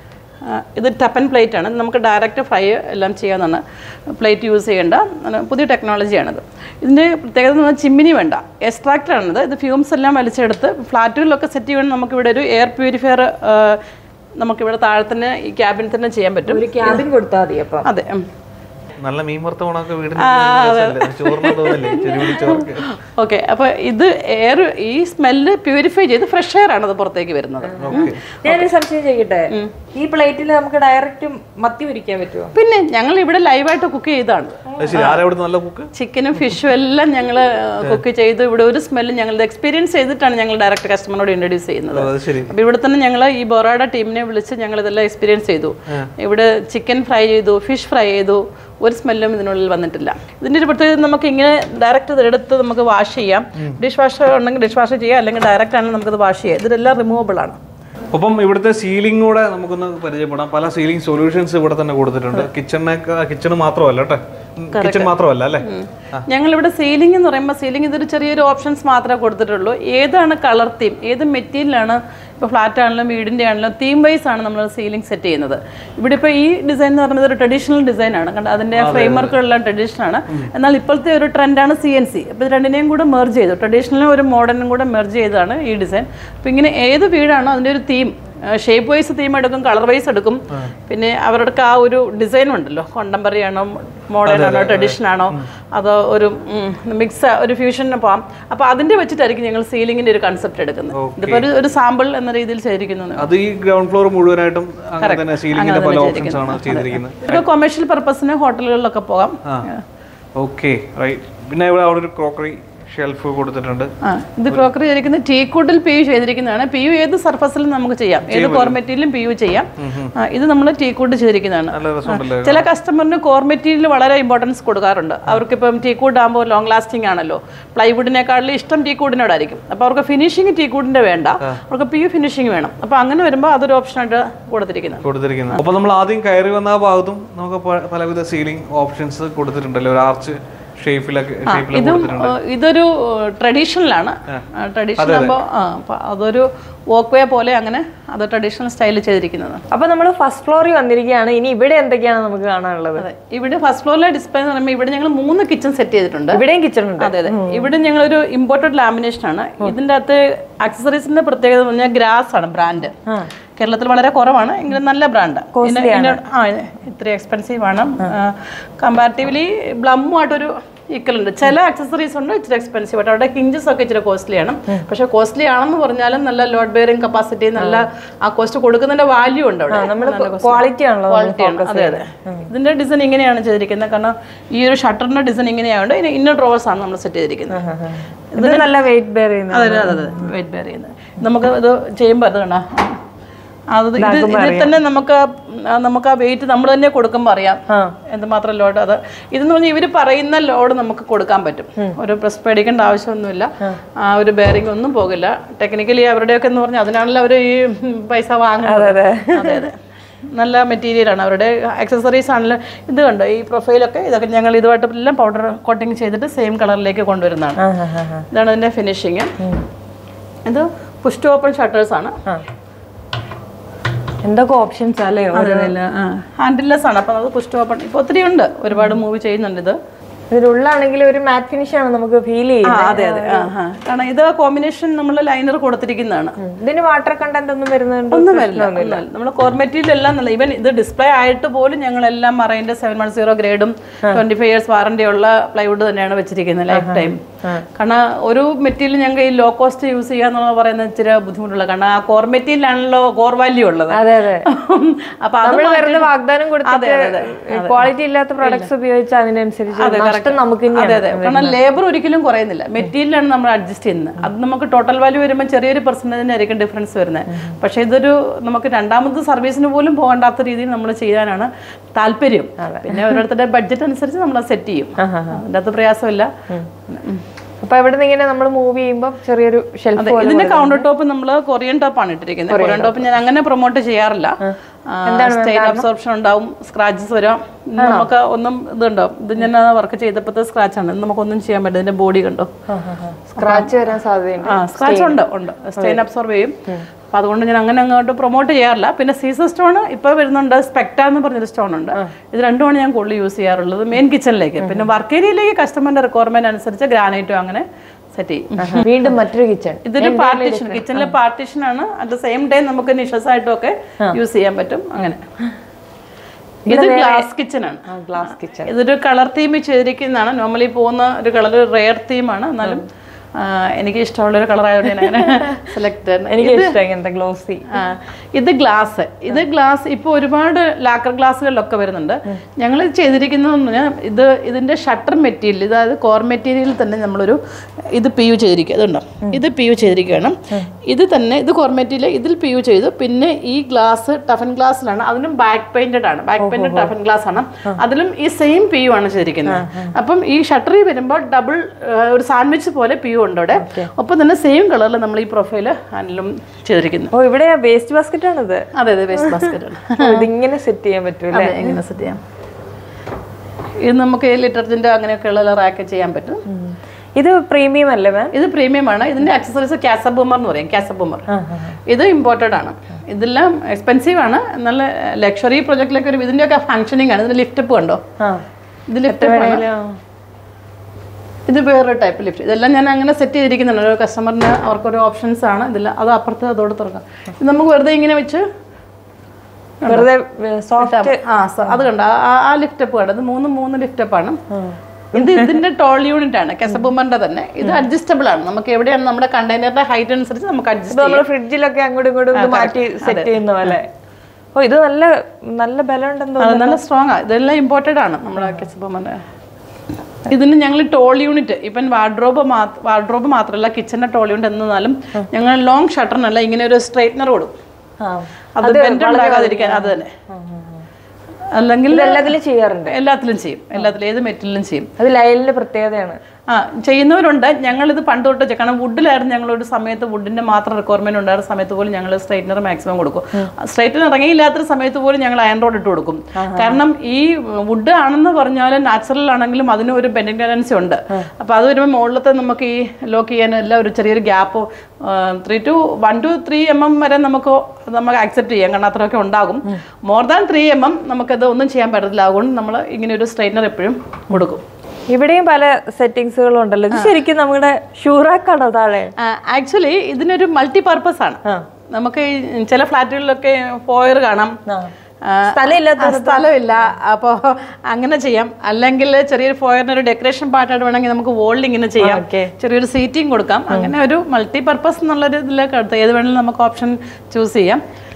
ആ, ഇത് ടപ്പൻ പ്ലേറ്റ് ആണ് ഇത് നമുക്ക് ഡയറക്റ്റ് ഫ്രൈ എല്ലാം ചെയ്യാവുന്നതാണ് പ്ലേറ്റ് യൂസ് ചെയ്യേണ്ട അങ്ങനെ പുതിയ ടെക്നോളജിയാണിത് ഇതിൻ്റെ പ്രത്യേകത എന്ന് പറഞ്ഞാൽ ചിമ്മിനി വേണ്ട എക്സ്ട്രാക്ടറാണിത് ഇത് ഫ്യൂംസ് എല്ലാം വലിച്ചെടുത്ത് ഫ്ലാറ്റുകളിലൊക്കെ സെറ്റ് ചെയ്യുവാൻ നമുക്കിവിടെ ഒരു എയർ പ്യൂരിഫയർ നമുക്കിവിടെ താഴെ തന്നെ ഈ ക്യാബിൻ തന്നെ ചെയ്യാൻ പറ്റും ഒരു ക്യാബിൻ കൊടുത്താൽ മതി അപ്പം അതെ ഉം. നല്ല മീൻ വറുത്ത മണമൊക്കെ വീടിന് രസമല്ലേ? ചോറിന് തോന്നില്ലേ ചെരുവിടി ചോറൊക്കെ ഓക്കെ അപ്പോൾ ഇത് എയർ ഈ സ്മെല്ല് പ്യൂരിഫൈ ചെയ്ത് ഫ്രഷ് എയർ ആണ് അത് പുറത്തേക്ക് വരുന്നത് ഞാനൊരു സംശയം ചെയ്യട്ടെ ഈ പ്ലേറ്റിൽ നമുക്ക് ഡയറക്റ്റ് മത്തി പൊരിക്കാൻ പറ്റുമോ പിന്നെ ഞങ്ങൾ ഇവിടെ ലൈവായിട്ട് കുക്ക് ചെയ്താണ് അത് ശരി ആരാ ഇവിടെ നല്ല കുക്ക് ചിക്കനും ഫിഷും എല്ലാം ഞങ്ങൾ കുക്ക് ചെയ്ത് ഇവിടെ ഒരു സ്മെല്ലും ഞങ്ങൾ എക്സ്പീരിയൻസ് ചെയ്തിട്ടാണ് ഞങ്ങൾ ഡയറക്റ്റ് കസ്റ്റമറിനോട് ഇൻട്രൊഡ്യൂസ് ചെയ്യുന്നത് അത് ശരി അപ്പോൾ ഇവിടെ തന്നെ ഞങ്ങൾ ഈ ബൊറാഡ ടീമിനെ വിളിച്ച് ഞങ്ങൾ ഇതെല്ലാം എക്സ്പീരിയൻസ് ചെയ്തു ഇവിടെ ചിക്കൻ ഫ്രൈ ചെയ്തു ഫിഷ് ഫ്രൈ ചെയ്തു ഒരു സ്മെല്ലും ഇതിനുള്ളിൽ വന്നിട്ടില്ല ഇതിൻ്റെ ഒരു പ്രത്യേകത നമുക്ക് ഇങ്ങനെ ഡയറക്റ്റ് ഇതെടുത്ത് നമുക്ക് വാഷ് ചെയ്യാം ഡിഷ് വാഷർ ഉണ്ടെങ്കിൽ ഡിഷ് വാഷർ ചെയ്യാം അല്ലെങ്കിൽ ഡയറക്റ്റ് ആണെങ്കിൽ നമുക്കത് വാഷ് ചെയ്യാം ഇതിലെല്ലാം റിമൂവബിൾ ആണ് ഒപ്പം ഇവിടുത്തെ സീലിംഗ് കൂടെ നമുക്കൊന്ന് പരിചയപ്പെടാം പല സീലിംഗ് സൊല്യൂഷൻസ് ഇവിടെ തന്നെ കൊടുത്തിട്ടുണ്ട് കിച്ചണിനൊക്കെ കിച്ചണ് മാത്രമല്ല കേട്ടെ കിച്ചൺ മാത്രമല്ല അല്ലേ ഞങ്ങൾ ഇവിടെ സീലിംഗ് എന്ന് പറയുമ്പോൾ സീലിംഗ് ഇതൊരു ചെറിയൊരു ഓപ്ഷൻസ് മാത്രമേ കൊടുത്തിട്ടുള്ളൂ ഏതാണ് കളർ തീം ഏത് മെറ്റീരിയലാണ് ഇപ്പോൾ ഫ്ലാറ്റ് ആണെങ്കിലും വീടിൻ്റെ ആണെങ്കിലും തീം വൈസ് ആണ് നമ്മൾ സീലിംഗ് സെറ്റ് ചെയ്യുന്നത് ഇവിടെ ഇപ്പോൾ ഈ ഡിസൈൻ എന്ന് പറയുന്നത് ഒരു ട്രഡീഷണൽ ഡിസൈൻ ആണ് കണ്ട അതിൻ്റെ ഫ്രെയിംവർക്കുകളെല്ലാം ട്രഡീഷണൽ ആണ് എന്നാൽ ഇപ്പോഴത്തെ ഒരു ട്രെൻഡാണ് സി എൻ സി അപ്പോൾ ഇത് രണ്ടിനെയും കൂടെ മെർജ് ചെയ്തു ട്രഡീഷണലും ഒരു മോഡേണും കൂടെ മെർജ് ചെയ്തതാണ് ഈ ഡിസൈൻ അപ്പോൾ ഇങ്ങനെ ഏത് വീടാണോ അതിൻ്റെ ഒരു തീം ഷേപ്പ് വൈസ് തീം എടുക്കും കളർ വൈസ് എടുക്കും പിന്നെ അവരുടെ ആ ഒരു ഡിസൈൻ ഉണ്ടല്ലോ കോണ്ടംപററി ആണോ മോഡേൺ ആണോ ട്രഡീഷണൽ ആണോ അതോ ഒരു മിക്സ് ഒരു ഫ്യൂഷന് പോകാം അപ്പോൾ അതിൻ്റെ വെച്ചിട്ടായിരിക്കും ഞങ്ങൾ സീലിങ്ങിൻ്റെ ഒരു കൺസെപ്റ്റ് എടുക്കുന്നത് ഇതിപ്പോൾ ഒരു ഒരു സാമ്പിൾ എന്ന രീതിയിൽ ചെയ്തിരിക്കുന്നു അത് ഈ ഗ്രൗണ്ട് ഫ്ലോർ മുഴുവനായിട്ടും അങ്ങനെ തന്നെ സീലിംഗിന്റെ പല ഓപ്ഷൻസ് ആണ് ചെയ്തിരിക്കുന്നത് ഇതൊക്കെ കൊമേഴ്ഷ്യൽ പർപ്പസിന് ഹോട്ടലുകളിലൊക്കെ പോകാം ഓക്കെ റൈറ്റ് പിന്നെ ഇവിടെ അവിടെ ഒരു ക്രോക്കറി ഷെൽഫ് കൊടുത്തിട്ടുണ്ട് ആ ഇത് ക്രോക്കറി ചെയ്തിരിക്കുന്നത് ടീ കൂട്ടിൽ പി യു ചെയ്തിരിക്കുന്നതാണ് പി യു ഏത് സർഫസിലും നമുക്ക് ചെയ്യാം ഏത് കോർ മെറ്റീരിയലും പി യു ചെയ്യാം ആ, ഇത് നമ്മൾ ടീ കൂട്ട് ചെയ്തിരിക്കുന്നതാണ് നല്ല രസമുണ്ടല്ലേ ചില കസ്റ്റമറിന് കോർ മെറ്റീരിയൽ വളരെ ഇമ്പോർട്ടൻസ് കൊടുക്കാറുണ്ട് അവർക്കിപ്പം ടീ കൂഡ് ആകുമ്പോൾ ലോങ് ലാസ്റ്റിംഗ് ആണല്ലോ പ്ലൈവുഡിനെക്കാളും ഇഷ്ടം ടീ കൂടിനോടായിരിക്കും അപ്പോൾ അവർക്ക് ഫിനിഷിങ് ടീ കൂടിൻ്റെ വേണ്ട അവർക്ക് പി യു ഫിനിഷിങ് വേണം അപ്പോൾ അങ്ങനെ വരുമ്പോൾ അതൊരു ഓപ്ഷനായിട്ട് കൊടുത്തിരിക്കുന്നത് കൊടുത്തിരിക്കുന്നത് അപ്പൊ നമ്മൾ ആദ്യം കയറി വന്ന ആ ഭാഗത്തും നമുക്ക് പ- പലവിധ സീലിംഗ് ഓപ്ഷൻസ് കൊടുത്തിട്ടുണ്ടല്ലേ ഒരു ആർച്ച് ഷേപ്പിലൊക്കെ ഷേപ്പിലൊക്കെ ഇതും കൊടുത്തിട്ടുണ്ട് ഏഹ്, ഇതൊരു ട്രഡീഷണലാണ് ട്രഡീഷണൽ ആകുമ്പോൾ ആ അപ്പോൾ അതൊരു വോക്ക് വേ പോലെ അങ്ങനെ അത് ട്രഡീഷണൽ സ്റ്റൈലിൽ ചെയ്തിരിക്കുന്നത് അപ്പൊ നമ്മൾ ഫസ്റ്റ് ഫ്ലോറിൽ വന്നിരിക്കുകയാണ് ഇനി ഇവിടെ എന്തൊക്കെയാണ് നമുക്ക് കാണാനുള്ളത് അതെ ഇവിടെ ഫസ്റ്റ് ഫ്ലോറിലെ ഡിസ്പ്ലേ എന്ന് പറയുമ്പോൾ ഇവിടെ ഞങ്ങൾ മൂന്ന് കിച്ചൺ സെറ്റ് ചെയ്തിട്ടുണ്ട് ഇവിടെയും കിച്ചൺ ഉണ്ട് അതെ അതെ ഇവിടെ ഞങ്ങളൊരു ഇമ്പോർട്ടഡ് ലാമിനേഷൻ ആണ് ഇതിന്റെ അകത്ത് ആക്സസറീസിന്റെ പ്രത്യേകത എന്ന് പറഞ്ഞാൽ ഗ്രാസ് ആണ് ബ്രാൻഡ് കേരളത്തിൽ വളരെ കുറവാണ് എങ്കിലും നല്ല ബ്രാൻഡ് ആ ഇത്ര എക്സ്പെൻസീവ് ആണ് കമ്പാരിറ്റീവ്ലി ബ്ലമ്മുമായിട്ടൊരു ഈക്വൽ ഉണ്ട് ചില ആക്സസറീസ് ഉണ്ട് ഇച്ചിരി എക്സ്പെൻസീവ് ആയിട്ട് അവിടെ ഹിഞ്ചസ് ഒക്കെ ഇച്ചിരി കോസ്റ്റ്ലി ആണ് പക്ഷെ കോസ്റ്റ്ലി ആണെന്ന് പറഞ്ഞാലും നല്ല ലോഡ് ബെയറിംഗ് കപ്പാസിറ്റി നല്ല ആ കോസ്റ്റ് കൊടുക്കുന്നതിന്റെ വാല്യൂ ഉണ്ട് അവിടെ നമ്മൾ ക്വാളിറ്റി ആണല്ലോ നമ്മൾ ക്വാളിറ്റി ആണ് അതെ അതെ ഇതിന്റെ ഡിസൈൻ ഇങ്ങനെയാണ് ചെയ്തിരിക്കുന്നത് കാരണം ഈ ഒരു ഷട്ടറിന്റെ ഡിസൈൻ ഇങ്ങനെയായതുകൊണ്ട് ഇന്നർ ഡ്രോവേഴ്സ് ആണ് നമ്മൾ സെറ്റ് ചെയ്തിരിക്കുന്നത് ഇത് നല്ല വെയിറ്റ് ബെയർ ചെയ്യുന്നത് അതെ അതെ അതെ വെയിറ്റ് ബെയർ ചെയ്യുന്നത് നമുക്ക് ഇത് ചെയ്യുമ്പോൾ അത് കണ്ടോ അത് ഇത് ഇതിൽ തന്നെ നമുക്ക് ആ- നമുക്ക് ആ വെയിറ്റ് നമ്മൾ തന്നെ കൊടുക്കുമ്പോൾ അറിയാം ആ. എന്തുമാത്രം ലോഡ് അത് ഇതെന്ന് പറഞ്ഞാൽ ഇവർ പറയുന്ന ലോഡ് നമുക്ക് കൊടുക്കാൻ പറ്റും ഒരു പ്രസ് പേടിക്കേണ്ട ആവശ്യമൊന്നുമില്ല ആ ഒരു ബെയറിംഗ് ഒന്നും പോകില്ല ടെക്നിക്കലി അവരുടെയൊക്കെ എന്ന് പറഞ്ഞാൽ അതിനാണല്ലോ അവർ ഈ പൈസ വാങ്ങുന്നത് അതെ. അതെ അതെ നല്ല മെറ്റീരിയലാണ് അവരുടെ അക്സസറീസ് ആണെങ്കിലും ഇത് കണ്ടോ ഈ പ്രൊഫൈലൊക്കെ ഇതൊക്കെ ഞങ്ങൾ ഇതുമായിട്ട് എല്ലാം പൗഡർ കോട്ടിങ് ചെയ്തിട്ട് സെയിം കളറിലേക്ക് കൊണ്ടുവരുന്നതാണ് ആ, ആ, ആ, ആ. ഇതാണ് ഇതിൻ്റെ ഫിനിഷിങ് ഇത് പുഷ് ടു ഓപ്പൺ ഷട്ടേഴ്സ് ആണ് ആ. എന്തൊക്കെ ഓപ്ഷൻസ് അല്ലേ ഹാൻഡിൽലെസ് ആണ് അപ്പം അത് പുഷ് ടു ഓപ്പൺ ഇപ്പോൾ ഒത്തിരി ഉണ്ട് ഒരുപാട് മൂവ് ചെയ്യുന്നുണ്ട് ഇത് ഇതിലുള്ളാണെങ്കിൽ ഒരു മാറ്റ് ഫിനിഷ് ആണ് നമുക്ക് ഫീൽ ആ ചെയ്യുന്നത് അതെ അതെ ആ ആ കാരണം ഇത് കോമ്പിനേഷൻ നമ്മൾ ലൈനർ കൊടുത്തിരിക്കുന്നതാണ് ഉം. ഇതിന് വാട്ടർ കണ്ടന്റ് ഒന്നും വരുന്നുണ്ട് ഒന്നും വരില്ല നമ്മൾ കോർ മെറ്റീരിയൽ എല്ലാം നല്ല ഈവൻ ഇത് ഡിസ്പ്ലേ ആയിട്ട് പോലും ഞങ്ങളെല്ലാം മറൈൻ്റെ സെവൻ വൺ സീറോ ഗ്രേഡും ട്വന്റി ഫൈവ് ഇയേഴ്സ് വാറണ്ടി ഉള്ള പ്ലൈവുഡ് തന്നെയാണ് വെച്ചിരിക്കുന്നത് ലൈഫ് ടൈം കാരണം ഒരു മെറ്റീരിയൽ ഞങ്ങൾ ഈ ലോ കോസ്റ്റ് യൂസ് ചെയ്യാന്നുള്ള പറയുന്നത് ഇച്ചിരി ബുദ്ധിമുട്ടുള്ള കാരണം ആ കോർ മെറ്റീരിയലാണല്ലോ കോർ വാല്യൂ ഉള്ളത് അതെ അതെ അപ്പൊ അത് നമ്മൾ വെറുതെ വാഗ്ദാനം അതെ, കൊടുത്തിട്ട് അതെ, ക്വാളിറ്റി ഇല്ലാത്ത പ്രൊഡക്ട്സ് ഉപയോഗിച്ച് അതിനനുസരിച്ച് നഷ്ടം നമുക്ക് അതെ അതെ കാരണം ലേബർ ഒരിക്കലും കുറയുന്നില്ല മെറ്റീരിയലാണ് നമ്മൾ അഡ്ജസ്റ്റ് ചെയ്യുന്നത് അത് നമുക്ക് ടോട്ടൽ വാല്യൂ വരുമ്പോൾ ചെറിയൊരു പെർസെൻറ്റേജിന് ആയിരിക്കും ഡിഫറൻസ് വരുന്നത് പക്ഷേ ഇതൊരു നമുക്ക് രണ്ടാമത് സർവീസിന് പോലും പോകണ്ടാത്ത രീതിയിൽ നമ്മൾ ചെയ്യാനാണ് താല്പര്യം പിന്നെ ഓരോരുത്തരുടെ ബഡ്ജറ്റ് അനുസരിച്ച് നമ്മൾ സെറ്റ് ചെയ്യും അതിൻ്റെ അകത്ത് പ്രയാസമില്ല ഉം. അപ്പൊ ഇവിടെ നിന്ന് ഇങ്ങനെ നമ്മൾ മൂവ് ചെയ്യുമ്പോൾ ചെറിയൊരു ഷെൽഫ് അതെ ഇതിന്റെ കൗണ്ടർ ടോപ്പ് നമ്മൾ കൊറിയൻ ടോപ്പ് ആണ് ഇട്ടിരിക്കുന്നത് കൊറിയൻ ടോപ്പ് ഞാൻ അങ്ങനെ പ്രൊമോട്ട് ചെയ്യാറില്ല സ്റ്റെയിൻ അബ്സോർപ്ഷൻ ഉണ്ടാവും സ്ക്രാച്ചസ് വരാം നമുക്ക് ഒന്നും ഇതുണ്ടോ ഇത് ഞാൻ വർക്ക് ചെയ്തപ്പോഴത്തെ സ്ക്രാച്ച് ആണ് ഇത് നമുക്കൊന്നും ചെയ്യാൻ പറ്റില്ല ഇതിന്റെ ബോഡി കണ്ടോ സ്ക്രാച്ച് വരാൻ സാധ്യതയുണ്ട് ആ സ്ക്രാച്ച് ഉണ്ട് ഉണ്ട് സ്റ്റെയിൻ അബ്സോർബ് ചെയ്യും അപ്പൊ അതുകൊണ്ട് ഞാൻ അങ്ങനെ അങ്ങോട്ട് പ്രൊമോട്ട് ചെയ്യാറില്ല പിന്നെ സീസർ സ്റ്റോൺ ഇപ്പൊ വരുന്നുണ്ട് സ്പെക്ട എന്ന് പറഞ്ഞൊരു സ്റ്റോൺ ഉണ്ട് ഇത് രണ്ടുമാണ് ഞാൻ കൂടുതൽ യൂസ് ചെയ്യാറുള്ളത് മെയിൻ കിച്ചണിലേക്ക് പിന്നെ വർക്ക് ഏരിയയിലേക്ക് കസ്റ്റമറിന്റെ റിക്വയർമെന്റ് അനുസരിച്ച് ഗ്രാനൈറ്റും അങ്ങനെ സെറ്റ് ചെയ്യും വീണ്ടും മറ്റൊരു കിച്ചൺ ഇതൊരു പാർട്ടീഷൻ കിച്ചണിലെ പാർട്ടീഷൻ ആണ് അറ്റ് ദ സെയിം ടൈം നമുക്ക് നിഷസ് ആയിട്ടും ഒക്കെ യൂസ് ചെയ്യാൻ പറ്റും അങ്ങനെ ഇത് ഗ്ലാസ് കിച്ചൺ ആണ് ഗ്ലാസ് കിച്ചൺ ഇതൊരു കളർ തീം ചെയ്തിരിക്കുന്നതാണ് നോർമലി പോകുന്ന ഒരു കളർ റെയർ തീമാണ് എന്നാലും ആ, എനിക്ക് ഇഷ്ടമുള്ള ഒരു കളർ ആയതുകൊണ്ട് ഞാൻ അങ്ങനെ സെലക്ട് എനിക്ക് ഇഷ്ടം ഇങ്ങനത്തെ ഗ്ലോസി ആ, ഇത് ഗ്ലാസ് ഇത് ഗ്ലാസ് ഇപ്പോൾ ഒരുപാട് ലാക്കർ ഗ്ലാസ്സുകളിലൊക്കെ വരുന്നുണ്ട് ഞങ്ങൾ ചെയ്തിരിക്കുന്നതെന്ന് പറഞ്ഞാൽ ഇത് ഇതിൻ്റെ ഷട്ടർ മെറ്റീരിയൽ അതായത് കോർ മെറ്റീരിയൽ തന്നെ നമ്മളൊരു ഇത് പി യു ചെയ്തിരിക്കുക ഇതുണ്ടോ ഇത് പി യു ചെയ്തിരിക്കുകയാണ് ഇത് തന്നെ ഇത് കോർ മെറ്റീരിയൽ ഇതിൽ പി യു ചെയ്തു പിന്നെ ഈ ഗ്ലാസ് ടഫൻ ഗ്ലാസ്സിലാണ് അതിനും ബാക്ക് പെയിന്റഡ് ആണ് ബാക്ക് പെയിന്റഡ് ടഫൻ ഗ്ലാസ് ആണ് അതിലും ഈ സെയിം പി യു ആണ് ചെയ്തിരിക്കുന്നത് അപ്പം ഈ ഷട്ടറിൽ വരുമ്പോൾ ഡബിൾ ഒരു സാൻഡ്വിച്ച് പോലെ പി യു ഉണ്ട് അവിടെ ഒപ്പം തന്നെ സെയിം കളറിൽ നമ്മൾ ഈ പ്രൊഫൈൽ ഹാൻഡിലും ചെയ്തിരിക്കുന്നു ഓ ഇവിടെ വേസ്റ്റ് ബാസ്ക്കറ്റ് ആണിത് അതെ അതെ വേസ്റ്റ് ബാസ്ക്കറ്റ് ആണ് ഓ, ഇതിങ്ങനെ സെറ്റ് ചെയ്യാൻ പറ്റൂല അതെ എങ്ങനെ സെറ്റ് ചെയ്യാം ഇത് നമുക്ക് ലിറ്റർജൻറ്റ് അങ്ങനെയൊക്കെയുള്ള റാക്ക് ചെയ്യാൻ പറ്റും ഇത് പ്രീമിയം അല്ലേ മാം ഇത് പ്രീമിയം ആണ് ഇതിന്റെ അക്സസറീസ് കാസബൂമർ എന്ന് പറയും കാസബൂമർ ഇത് ഇമ്പോർട്ടഡ് ആണ് ഇതെല്ലാം എക്സ്പെൻസീവ് ആണ് നല്ല ലക്ഷറി പ്രൊജക്റ്റിലൊക്കെ ഒരു ഇതിന്റെയൊക്കെ ഫംഗ്ഷനിങ് ആണ് ഇതിന്റെ ലിഫ്റ്റപ്പ് കണ്ടോ ആ ഇത് ലിഫ്റ്റപ്പ് ആണ് ഇത് വേറൊരു ടൈപ്പ് ലിഫ്റ്റ് ഇതെല്ലാം ഞാൻ അങ്ങനെ സെറ്റ് ചെയ്തിരിക്കുന്നുണ്ട് ഒരു കസ്റ്റമറിന് അവർക്കൊരു ഓപ്ഷൻസ് ആണ് ഇതിൽ അത് അപ്പുറത്ത് അതോട് തുറക്കാം ഇത് നമുക്ക് വെറുതെ ഇങ്ങനെ വെച്ച് വെറുതെ സോഫ്റ്റ് ആ സ- അത് കണ്ട ആ ലിഫ്റ്റപ്പ് കണ്ട ഇത് മൂന്ന് മൂന്ന് ലിഫ്റ്റപ്പ് ആണ് ഇത് ഇതിന്റെ ടോൾ യൂണിറ്റ് ആണ് കെസബൂമറിന്റെ തന്നെ ഇത് അഡ്ജസ്റ്റബിൾ ആണ് നമുക്ക് എവിടെയാണ് നമ്മുടെ കണ്ടെയ്നറിന്റെ ഹൈറ്റ് അനുസരിച്ച് നമുക്ക് അഡ്ജസ്റ്റ് നമ്മൾ ഫ്രിഡ്ജിലൊക്കെ അങ്ങോട്ടും ഇങ്ങോട്ടും ഇത് മാറ്റി സെറ്റ് ചെയ്യുന്ന പോലെ ഓ ഇത് നല്ല നല്ല ബലം ഉണ്ടെന്ന് അത് നല്ല സ്ട്രോങ് ആണ് ഇതെല്ലാം ഇമ്പോർട്ടഡ് ആണ് നമ്മുടെ കെസബൂമറിന്റെ ഇതിന് ഞങ്ങൾ ടോൾ യൂണിറ്റ് ഇപ്പം വാർഡ്രോബ് വാർഡ്രോബ് മാത്രമല്ല കിച്ചണിന്റെ ടോൾ യൂണിറ്റ് എന്നാലും ഞങ്ങൾ ലോങ് ഷട്ടറിനല്ല ഇങ്ങനെ ഒരു സ്ട്രൈറ്റ്നർ കൊടുക്കും ആ അത് ബെൻഡ് ഉണ്ടാകാതിരിക്കാൻ അത് തന്നെ അല്ലെങ്കിൽ എല്ലാത്തിലും ചെയ്യാറുണ്ട് എല്ലാത്തിലും ചെയ്യും എല്ലാത്തിലും ഏത് മെറ്റീരിയലും ചെയ്യും അത് ലയലിന്റെ പ്രത്യേകതയാണ് ആ ചെയ്യുന്നവരുണ്ട് ഞങ്ങളിത് പണ്ട് തൊട്ട് ചെ- കാരണം വുഡിലായിരുന്നു ഞങ്ങളൊരു സമയത്ത് വുഡിന്റെ മാത്രം റിക്വയർമെന്റ് ഉണ്ടായിരുന്ന സമയത്ത് പോലും ഞങ്ങൾ സ്ട്രൈറ്റ്നർ മാക്സിമം കൊടുക്കും സ്ട്രൈറ്റ്നർ ഇറങ്ങിയില്ലാത്ത സമയത്ത് പോലും ഞങ്ങൾ അയൺ റോഡ് ഇട്ട് കൊടുക്കും കാരണം ഈ വുഡ് ആണെന്ന് പറഞ്ഞാൽ നാച്ചുറൽ ആണെങ്കിലും അതിന് ഒരു ബെൻഡിങ് ടെൻഡൻസി ഉണ്ട് അപ്പൊ അത് വരുമ്പോൾ മുകളിലത്തെ നമുക്ക് ഈ ലോക്ക് ചെയ്യാൻ എല്ലാം ഒരു ചെറിയൊരു gap three two one two three M M വരെ നമുക്ക് നമുക്ക് ആക്സെപ്റ്റ് ചെയ്യാം കാരണം അത്രയൊക്കെ ഉണ്ടാകും more than three M M നമുക്കത് ഒന്നും ചെയ്യാൻ പറ്റത്തില്ല അതുകൊണ്ട് നമ്മൾ ഇങ്ങനെ ഒരു സ്ട്രൈറ്റ്നർ എപ്പോഴും കൊടുക്കും ഇവിടെയും പല സെറ്റിങ്സുകളും ഉണ്ടല്ലോ ഇത് ശരിക്കും നമ്മുടെ ഷൂറാക്കാണോ താഴെ ആക്ച്വലി ഇതിനൊരു മൾട്ടി പർപ്പസ് ആണ് നമുക്ക് ഈ ചില ഫ്ലാറ്റുകളിലൊക്കെ ഫോയർ കാണാം ആ, സ്ഥലമില്ലാത്ത ആ, സ്ഥലമില്ല അപ്പോൾ അങ്ങനെ ചെയ്യാം അല്ലെങ്കിൽ ചെറിയൊരു ഫോയറിന് ഒരു ഡെക്കറേഷൻ പാർട്ടായിട്ട് വേണമെങ്കിൽ നമുക്ക് വോളിൽ ഇങ്ങനെ ചെയ്യാം ചെറിയൊരു സീറ്റിംഗ് കൊടുക്കാം അങ്ങനെ ഒരു മൾട്ടി പർപ്പസ് എന്നുള്ളൊരു ഇതിലേക്ക് എടുത്ത് ഏത് വേണമെങ്കിലും നമുക്ക് ഓപ്ഷൻ ചൂസ് ചെയ്യാം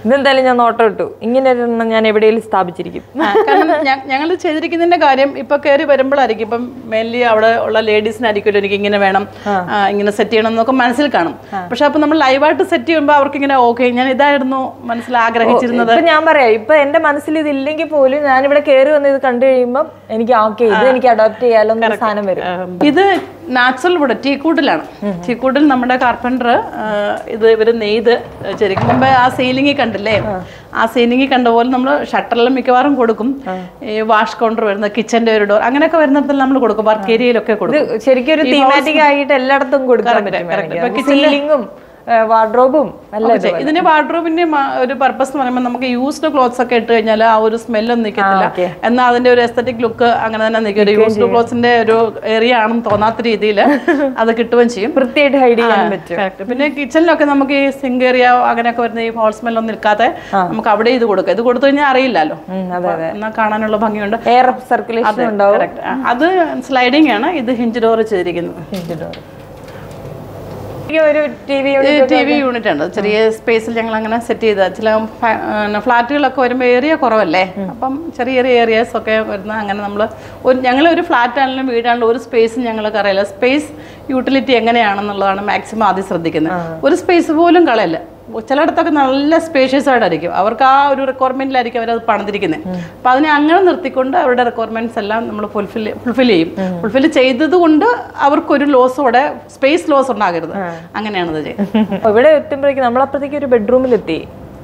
ഇതെന്തായാലും ഞാൻ നോട്ടം ഇട്ടു ഇങ്ങനെ ഒരെണ്ണം ഞാൻ എവിടെയെങ്കിലും സ്ഥാപിച്ചിരിക്കും ആ, കാരണം ഞങ്ങൾ ചെയ്തിരിക്കുന്നതിന്റെ കാര്യം ഇപ്പൊ കയറി വരുമ്പോഴായിരിക്കും ഇപ്പം മെയിൻലി അവിടെ ഉള്ള ലേഡീസിനായിരിക്കുമല്ലോ എനിക്ക് ഇങ്ങനെ വേണം ആ, ഇങ്ങനെ സെറ്റ് ചെയ്യണം എന്നൊക്കെ മനസ്സിൽ കാണും പക്ഷെ അപ്പൊ നമ്മൾ ലൈവായിട്ട് സെറ്റ് ചെയ്യുമ്പോൾ അവർക്ക് ഇങ്ങനെ ഓക്കെ ഞാൻ ഇതായിരുന്നു മനസ്സിൽ ആഗ്രഹിച്ചിരുന്നത് ഇപ്പൊ ഞാൻ പറയാം ഇപ്പൊ എന്റെ മനസ്സിൽ ഇതില്ലെങ്കിൽ പോലും ഞാൻ ഇവിടെ കയറി വന്ന് ഇത് കണ്ടു കഴിയുമ്പോൾ എനിക്ക് ഓക്കെ ഇത് എനിക്ക് അഡോപ്റ്റ് ചെയ്യാലോ എന്നൊരു സാധനം വരും ഇത് നാച്ചുറൽ വുഡ് ടീക്കൂട്ടിലാണ് ടീക്കൂട്ടിൽ നമ്മുടെ കാർപ്പൻറ്റർ ഇത് ഇവര് നെയ്ത് ശരിക്കും മുമ്പേ ആ സീലിംഗിൽ കണ്ടില്ലേ ആ സീലിംഗിൽ കണ്ട പോലെ നമ്മൾ ഷട്ടറിലും മിക്കവാറും കൊടുക്കും ഈ വാഷ് കൗണ്ടർ വരുന്ന കിച്ചന്റെ ഒരു ഡോർ അങ്ങനെയൊക്കെ വരുന്നിടത്തിൽ നമ്മൾ കൊടുക്കും വർക്ക് ഏരിയയിലൊക്കെ ഇത് കൊടുക്കും ശരിക്കും ഒരു തീമാറ്റിക് ആയിട്ട് എല്ലായിടത്തും കൊടുക്കാൻ പറ്റും സീലിംഗും വാർഡ്രോബും എല്ലാം ഒക്കെ ചെയ്യും. ഇതിന്റെ വാർഡ്രോബിന്റെ ഒരു പർപ്പസ് എന്ന് പറയുമ്പോൾ നമുക്ക് യൂസ്ഡ് ക്ലോത്ത്സ് ഒക്കെ ഇട്ട് കഴിഞ്ഞാൽ ആ ഒരു സ്മെല്ലൊന്നും നിൽക്കത്തില്ല okay. എന്നാൽ അതിന്റെ ഒരു എസ്തറ്റിക് ലുക്ക് അങ്ങനെ തന്നെ നിൽക്കും ഒരു യൂസ്ഡ് ക്ലോത്ത്സിന്റെ ഒരു ഏരിയ ആണെന്ന് തോന്നാത്ത രീതിയിൽ അത് കിട്ടുകയും ചെയ്യും വൃത്തിയായിട്ട് ഹൈഡ് ചെയ്യാൻ പറ്റും Correct. പിന്നെ കിച്ചണിലൊക്കെ നമുക്ക് ഈ സിങ്ക് ഏരിയ അങ്ങനെയൊക്കെ വരുന്ന ഈ ഹോൾ സ്മെല്ലൊന്നും നിൽക്കാതെ നമുക്ക് അവിടെ ഇത് കൊടുക്കാം ഇത് കൊടുത്തു കഴിഞ്ഞാൽ അറിയില്ലല്ലോ ഉം, അതെ അതെ എന്നാൽ കാണാനുള്ള ഭംഗിയുണ്ട് എയർ സർക്കുലേഷൻ ഉണ്ടാവും Correct. ആ, അത് സ്ലൈഡിംഗ് ആണ് ഇത് ഹിഞ്ച് ഡോർ ചെയ്തിരിക്കുന്നത് ഈ ഒരു T V T V unit ഉണ്ട് ചെറിയ സ്പേസിൽ ഞങ്ങൾ അങ്ങനെ സെറ്റ് ചെയ്ത ചില ഫ്ലാറ്റുകളൊക്കെ വരുമ്പോൾ ഏരിയ കുറവല്ലേ അപ്പം ചെറിയ ചെറിയ ഏരിയാസ് ഒക്കെ വരുന്ന അങ്ങനെ നമ്മൾ ഒരു ഞങ്ങൾ ഒരു ഫ്ലാറ്റ് ആണെങ്കിലും വീടാണെങ്കിലും ഒരു സ്പേസ് ഞങ്ങൾക്ക് അറിയില്ല സ്പേസ് യൂട്ടിലിറ്റി എങ്ങനെയാണെന്നുള്ളതാണ് മാക്സിമം ആദ്യം ശ്രദ്ധിക്കുന്നത് ഒരു സ്പേസ് പോലും കളയില്ല ചിലയിടത്തൊക്കെ നല്ല സ്പേഷ്യസ് ആയിട്ടായിരിക്കും അവർക്ക് ആ ഒരു റിക്വയർമെന്റിലായിരിക്കും അവരത് പണിതിരിക്കുന്നത് അപ്പം അതിനെ അങ്ങനെ നിർത്തിക്കൊണ്ട് അവരുടെ റിക്വയർമെന്റ്സ് എല്ലാം നമ്മൾ ഫുൾഫിൽ ഫുൾഫിൽ ചെയ്യും ഫുൾഫിൽ ചെയ്തത് കൊണ്ട് അവർക്കൊരു ലോസോടെ സ്പേസ് ലോസ് ഉണ്ടാകരുത് അങ്ങനെയാണത് ചെയ്യുന്നത് ഇവിടെ എത്തുമ്പോഴേക്കും നമ്മളപ്പോഴത്തേക്ക് ഒരു ബെഡ്റൂമിലെത്തി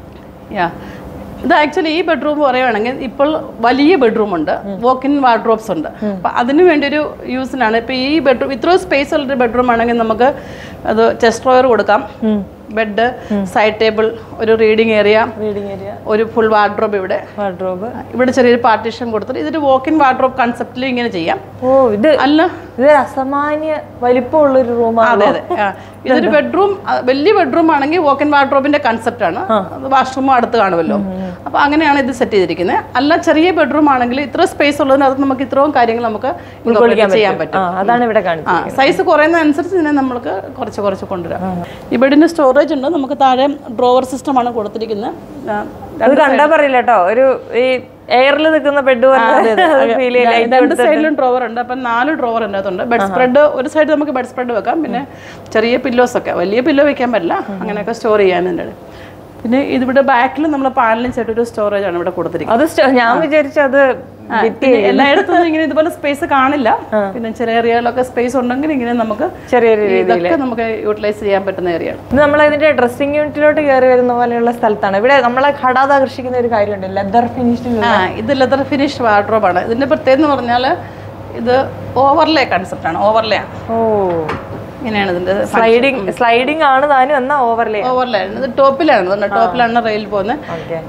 യാ ഇത് ആക്ച്വലി ഈ ബെഡ്റൂം പറയുകയാണെങ്കിൽ ഇപ്പോൾ വലിയ ബെഡ്റൂം ഉണ്ട് വോക്ക് ഇൻ വാർഡ്രോബ്സ് ഉണ്ട് അപ്പം അതിന് വേണ്ടി ഒരു യൂസിനാണ് ഇപ്പം ഈ ബെഡ്റൂം ഇത്രയും സ്പേസ് ഉള്ളൊരു ബെഡ്റൂം ആണെങ്കിൽ നമുക്ക് അത് ചെസ്റ്റ് ഡ്രോയർ കൊടുക്കാം ബെഡ് സൈഡ് ടേബിൾ ഒരു റീഡിങ് ഏരിയ റീഡിങ് ഏരിയ ഒരു ഫുൾ വാർഡ്രോബ് ഇവിടെ വാർഡ്രോബ് ഇവിടെ ചെറിയൊരു പാർട്ടീഷൻ കൊടുത്തിട്ട് ഇതൊരു വോക്ക് ഇൻ വാർഡ്രോബ് കൺസെപ്റ്റിൽ ഇങ്ങനെ ചെയ്യാം ഓ ഇത് അല്ല ഇത് അസാമാന്യ വലിപ്പമുള്ള ഒരു റൂമാണ് അതെ അതെ ആ. ഇതൊരു ബെഡ്റൂം വലിയ ബെഡ്റൂം ആണെങ്കിൽ വോക്ക് ഇൻ വാർഡ്രോബിന്റെ കൺസെപ്റ്റ് ആണ് വാഷ്റൂമും അടുത്ത് കാണുമല്ലോ അപ്പൊ അങ്ങനെയാണ് ഇത് സെറ്റ് ചെയ്തിരിക്കുന്നത് അല്ല ചെറിയ ബെഡ്റൂം ആണെങ്കിൽ ഇത്ര സ്പേസ് ഉള്ളതിനകത്ത് നമുക്ക് ഇത്രയും കാര്യങ്ങൾ നമുക്ക് incorporate ചെയ്യാൻ ആ പറ്റും അതാണ് ഇവിടെ ആ കാണിച്ചത് സൈസ് കുറയുന്നതനുസരിച്ച് ഇതിനെ നമുക്ക് കുറച്ച് കുറച്ച് കൊണ്ടുവരാം ഈ ബെഡിന് സ്റ്റോറേജ് ഉണ്ട് നമുക്ക് താഴെ ഡ്രോവർ സിസ്റ്റമാണ് കൊടുത്തിരിക്കുന്നത് ആ, അത് കണ്ടാ പറയില്ല കേട്ടോ ഒരു ഈ എയറിൽ നിൽക്കുന്ന ബെഡ് ഫീൽ ര- രണ്ട് സൈഡിലും ഡ്രോവർ ഉണ്ട് അപ്പം നാല് ഡ്രോവർ അതിനകത്തുണ്ട് ബെഡ് സ്പ്രെഡ് ഒരു സൈഡ് നമുക്ക് ബെഡ് സ്പ്രെഡ് വെക്കാം പിന്നെ ചെറിയ പില്ലോസ് ഒക്കെ വലിയ പില്ലോ വെക്കാൻ പറ്റില്ല അങ്ങനെയൊക്കെ സ്റ്റോർ ചെയ്യാനുണ്ട് പിന്നെ ഇതിവിടെ ബാക്കിൽ നമ്മൾ പാനലും ചേട്ടൊരു സ്റ്റോറേജ് ആണ് ഇവിടെ കൊടുത്തിരിക്കുന്നത് അത് സ്റ്റ- ഞാൻ വിചാരിച്ചു അത് ആ, പിന്നെ എല്ലായിടത്തും ഇങ്ങനെ ഇതുപോലെ സ്പേസ് കാണില്ല പിന്നെ ചില ഏരിയകളിലൊക്കെ സ്പേസ് ഉണ്ടെങ്കിൽ ഇങ്ങനെ നമുക്ക് ചെറിയൊരു ഇതൊക്കെ നമുക്ക് യൂട്ടിലൈസ് ചെയ്യാൻ പറ്റുന്ന ഏരിയയാണ് ഇത് നമ്മൾ ഇതിന്റെ ഡ്രസ്സിംഗ് യൂണിറ്റിലോട്ട് കയറി വരുന്ന പോലെയുള്ള സ്ഥലത്താണ് ഇവിടെ നമ്മളെ ഹടാതെ ആകർഷിക്കുന്ന ഒരു കാര്യമുണ്ട് ലെതർ ഫിനിഷ്ഡ് ആ ഇത് ലെതർ ഫിനിഷ് വാർഡ്രോബാണ് ഇതിന്റെ പ്രത്യേകത എന്ന് പറഞ്ഞാൽ ഇത് ഓവർലേ കൺസെപ്റ്റ് ആണ് ഓവർലേ ആണ് ഓ ഇങ്ങനെയാണ് ഇതിന്റെ സ്ലൈഡിങ് സ്ലൈഡിങ് ആണ് താനും എന്നാ ഓവർലേ ഓവർലേ ആണ് ഇത് ടോപ്പിലാണ് ഇതുണ്ട് ടോപ്പിലാണ് റെയിൽ പോകുന്നത് ഓക്കെ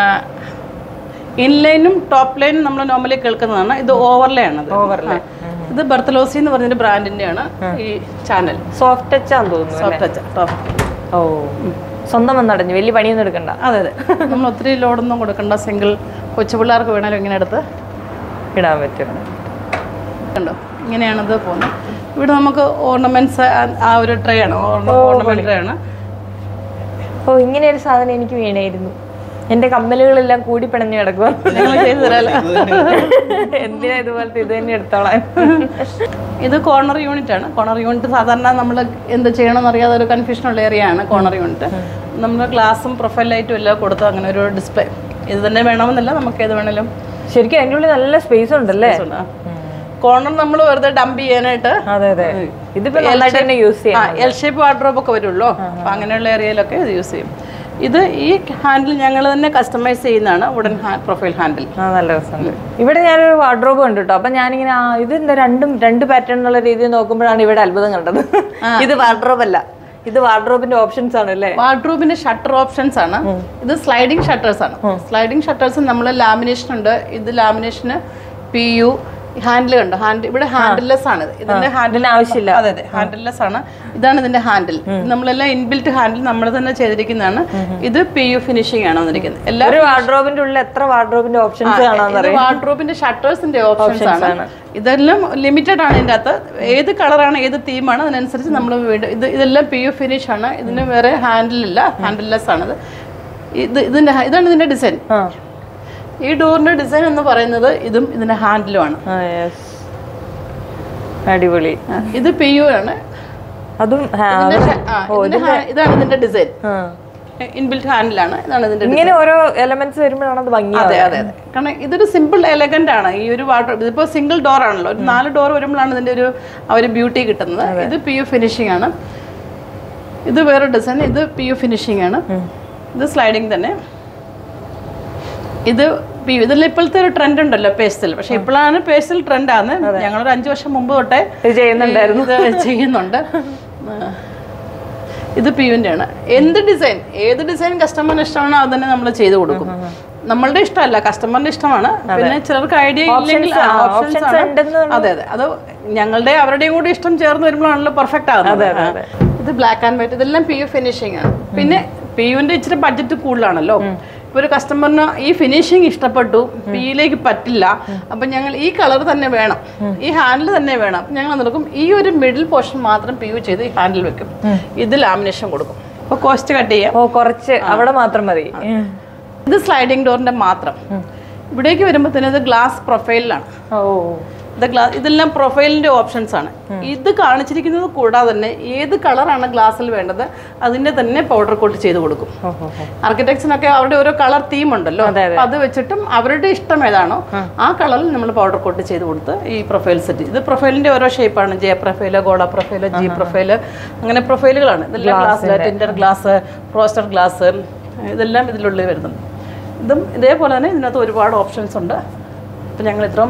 ഇൻലൈനും ടോപ്പ് ലൈനും നമ്മൾ നോർമലി കേൾക്കുന്നതാണ് ഇത് ഓവർലേ ആണ് ഓവർലേ ഇത് ബർത്തലോസി എന്ന് പറഞ്ഞൊരു ബ്രാൻഡിന്റെ ആണ് ഈ ചാനൽ സോഫ്റ്റ് ടച്ച് ആണെന്ന് തോന്നുന്നു സോഫ്റ്റ് ടച്ച് ടോപ്പ് ഓ സ്വന്തം വന്നടഞ്ഞു വലിയ പണിയൊന്നും എടുക്കണ്ട അതെ അതെ നമ്മൾ ഒത്തിരി ലോഡൊന്നും കൊടുക്കണ്ട സിംഗിൾ കൊച്ചു പിള്ളേർക്ക് വേണേലും ഇങ്ങനെ എടുത്ത് ഇടാൻ പറ്റും കണ്ടോ ഇങ്ങനെയാണിത് പോകുന്നത് ഇവിടെ നമുക്ക് ഓർണമെന്റ്സ് ആ ഒരു ട്രേ ആണ് ഓർണമെന്റ് ട്രേ ആണ് ഓ ഇങ്ങനെ ഒരു സാധനം എനിക്ക് വീണായിരുന്നു എന്റെ കമ്മലുകളെല്ലാം കൂടി പിണഞ്ഞു കിടക്കുക നിങ്ങൾ ചെയ്തു തരാമല്ലോ എന്തിനാ ഇതുപോലത്തെ ഇത് തന്നെ എടുത്തോളാം ഇത് കോർണർ യൂണിറ്റ് ആണ് കോർണർ യൂണിറ്റ് സാധാരണ നമ്മൾ എന്ത് ചെയ്യണമെന്ന് അറിയാതെ ഒരു കൺഫ്യൂഷൻ ഉള്ള ഏരിയ ആണ് കോർണർ യൂണിറ്റ് നമ്മൾ ഗ്ലാസും പ്രൊഫൈൽ ലൈറ്റും എല്ലാം കൊടുത്ത് അങ്ങനെ ഒരു ഡിസ്പ്ലേ ഇത് തന്നെ വേണമെന്നില്ല നമുക്ക് ഏത് വേണേലും ശരിക്കും അതിൻ്റെ ഉള്ളിൽ നല്ല സ്പേസ് ഉണ്ടല്ലേ കോർണർ നമ്മൾ വെറുതെ ഡംപ് ചെയ്യാനായിട്ട് അതെ അതെ ഇതിപ്പോ നന്നായിട്ട് തന്നെ യൂസ് ചെയ്യാം എൽ ഷേപ്പ് വാർഡ്രോബ് ഒക്കെ വരുമല്ലോ അപ്പം അങ്ങനെയുള്ള ഏരിയയിലൊക്കെ ഇത് യൂസ് ചെയ്യും ഇത് ഈ ഹാൻഡിൽ ഞങ്ങൾ തന്നെ കസ്റ്റമൈസ് ചെയ്യുന്നതാണ് വുഡൻ പ്രൊഫൈൽ ഹാൻഡിൽ ആ നല്ല രസമുണ്ട് ഇവിടെ ഞാനൊരു വാർഡ്രോബ് കണ്ടു കേട്ടോ അപ്പൊ ഞാനിങ്ങനെ ആ ഇതെന്താ രണ്ടും രണ്ട് പാറ്റേൺ എന്നുള്ള രീതിയിൽ നോക്കുമ്പോഴാണ് ഇവിടെ അത്ഭുതം കണ്ടത് ഇത് വാർഡ്രോബ് അല്ല ഇത് വാർഡ്രോബിന്റെ ഓപ്ഷൻസ് ആണ് അല്ലേ വാർഡ്രോബിന്റെ ഷട്ടർ ഓപ്ഷൻസ് ആണ് ഇത് സ്ലൈഡിംഗ് ഷട്ടേഴ്സ് ആണ് സ്ലൈഡിംഗ് ഷട്ടേഴ്സ് നമ്മൾ ലാമിനേഷൻ ഉണ്ട് ഇത് ലാമിനേഷന് പി യു ഹാൻഡിൽ കണ്ടോ ഹാൻഡിൽ ഇവിടെ ഹാൻഡിൽലെസ് ആണ് ഇത്. ഇതിന്റെ ഹാൻഡിൽ ഇതിന് ആവശ്യമില്ല അതെ അതെ ഹാൻഡിൽലെസ് ആണ് ഇതാണ് ഇതിന്റെ ഹാൻഡിൽ നമ്മളെല്ലാം ഇൻബിൽറ്റ് ഹാൻഡിൽ നമ്മൾ തന്നെ ചെയ്തിരിക്കുന്നതാണ് ഇത് പി യു ഫിനിഷിംഗ് ആണ് വന്നിരിക്കുന്നത് എല്ലാ ഒരു വാർഡ്രോബിന്റെ ഉള്ളിൽ എത്ര വാർഡ്രോബിന്റെ ഓപ്ഷൻസ് കാണാൻ വാർഡ്രോബിന്റെ ഷട്ടേഴ്സിന്റെ ഓപ്ഷൻസ് ആണ് ഇതെല്ലാം ലിമിറ്റഡ് ആണ് ഇതിന്റെ അകത്ത് ഏത് കളറാണ് ഏത് തീമാണ് അതിനനുസരിച്ച് നമ്മൾ വീണ്ടും ഇത് ഇതെല്ലാം പി യു ഫിനിഷ് ആണ് ഇതിന് വേറെ ഹാൻഡിൽ ഇല്ല ഹാൻഡിൽലെസ് ആണിത് ഇത് ഇതിന്റെ ഹ- ഇതാണ് ഇതിന്റെ ഡിസൈൻ ആ ഈ ഡോറിന്റെ ഡിസൈൻ എന്ന് പറയുന്നത് ഇതും ഇതിന്റെ ഹാൻഡിലുമാണ് ആ യെസ് അടിപൊളി ഇത് പി യു ആണ് അതും ഹാ- ഇതിന്റെ ഷ- ആ, ഇതിന്റെ ഹാ- ഇതാണ് ഇതിന്റെ ഡിസൈൻ ആ. ഇൻബിൽറ്റ് ഹാൻഡിലാണ് ഇതാണ് ഇതിന്റെ ഇങ്ങനെ ഓരോ എലമെന്റ്സ് വരുമ്പോഴാണ് അത് ഭംഗി അതെ അതെ അതെ കാരണം ഇതൊരു സിമ്പിൾ എലഗന്റ് ആണ് ഈ ഒരു വാട്ടർ ഇതിപ്പോ സിംഗിൾ ഡോർ ആണല്ലോ ഒരു നാല് ഡോർ വരുമ്പോഴാണ് ഇതിന്റെ ഒരു ആ ഒരു ബ്യൂട്ടി കിട്ടുന്നത് ഇത് പി യു ഫിനിഷിംഗ് ആണ് ഇത് വേറെ ഡിസൈൻ ഇത് പി യു ഫിനിഷിംഗ് ആണ് ഇത് സ്ലൈഡിങ് തന്നെ ഇത് പി യു ഇതിൽ ഇപ്പോഴത്തെ ഒരു ട്രെൻഡ് ഉണ്ടല്ലോ പേസ്റ്റൽ പക്ഷെ ഇപ്പോഴാണ് പേസ്റ്റൽ ട്രെൻഡ് ആണ് ഞങ്ങളൊരു അഞ്ചു വർഷം മുമ്പ് തൊട്ടേ ഇത് ചെയ്യുന്നുണ്ടായിരുന്നു ഇത് ചെയ്യുന്നുണ്ട് ആ. ഇത് പിയുവിൻ്റെ ആണ് എന്ത് ഡിസൈൻ ഏത് ഡിസൈൻ കസ്റ്റമറിന് ഇഷ്ടമാണോ അത് തന്നെ നമ്മൾ ചെയ്തു കൊടുക്കും നമ്മളുടെ ഇഷ്ടമല്ല കസ്റ്റമറിന്റെ ഇഷ്ടമാണ് പിന്നെ ചിലർക്ക് ഐഡിയ ഇല്ലെങ്കിൽ ആ, ഓപ്ഷൻസ് options ഉണ്ടെന്ന് അതെ അതെ അത് ഞങ്ങളുടെ അവരുടെയും കൂടി ഇഷ്ടം ചേർന്ന് വരുമ്പോഴാണല്ലോ പെർഫെക്റ്റ് ആകുന്നത് ആ. ഇത് ബ്ലാക്ക് ആൻഡ് വൈറ്റ് ഇതെല്ലാം പി യു ഫിനിഷിംഗ് ആണ് പിന്നെ പി യുവിന്റെ ഇച്ചിരി ബഡ്ജറ്റ് കൂടുതലാണല്ലോ ഇപ്പൊ ഒരു കസ്റ്റമറിന് ഈ ഫിനിഷിംഗ് ഇഷ്ടപ്പെട്ടു പിയിലേക്ക് പറ്റില്ല അപ്പൊ ഞങ്ങൾ ഈ കളർ തന്നെ വേണം ഈ ഹാൻഡിൽ തന്നെ വേണം അപ്പൊ ഞങ്ങൾ നടക്കും ഈ ഒരു മിഡിൽ പോർഷൻ മാത്രം പി യു ചെയ്ത് ഈ ഹാൻഡിൽ വെക്കും ഇത് ലാമിനേഷൻ കൊടുക്കും അപ്പൊ കോസ്റ്റ് കട്ട് ചെയ്യാം ഓ കുറച്ച് അവിടെ മാത്രം മതി ഇത് സ്ലൈഡിംഗ് ഡോറിന്റെ മാത്രം ഇവിടേക്ക് വരുമ്പോഴത്തേനും ഇത് ഗ്ലാസ് പ്രൊഫൈലിലാണ് ഓ ഇത് ഗ്ലാസ് ഇതെല്ലാം പ്രൊഫൈലിന്റെ ഓപ്ഷൻസ് ആണ് ഇത് കാണിച്ചിരിക്കുന്നത് കൂടാതെ തന്നെ ഏത് കളറാണ് ഗ്ലാസ്സിൽ വേണ്ടത് അതിന്റെ തന്നെ പൗഡർ കോട്ട് ചെയ്ത് കൊടുക്കും ആർക്കിടെക്ട്സിനൊക്കെ അവരുടെ ഓരോ കളർ തീം ഉണ്ടല്ലോ അപ്പൊ അത് വെച്ചിട്ടും അവരുടെ ഇഷ്ടം ഏതാണോ ആ കളറിൽ നമ്മൾ പൗഡർ കോട്ട് ചെയ്ത് കൊടുത്ത് ഈ പ്രൊഫൈൽ സെറ്റ് ഇത് പ്രൊഫൈലിന്റെ ഓരോ ഷേപ്പാണ് ജെ പ്രൊഫൈല് ഗോഡ പ്രൊഫൈല് ജി പ്രൊഫൈല് അങ്ങനെ പ്രൊഫൈലുകളാണ് ഇതെല്ലാം glass tinted glass frosted glass ഇതെല്ലാം ഇതിലുള്ളിൽ വരുന്നുണ്ട് ഇതും ഇതേപോലെ തന്നെ ഇതിനകത്ത് ഒരുപാട് ഓപ്ഷൻസ് ഉണ്ട് അപ്പൊ ഞങ്ങൾ ഇത്രയും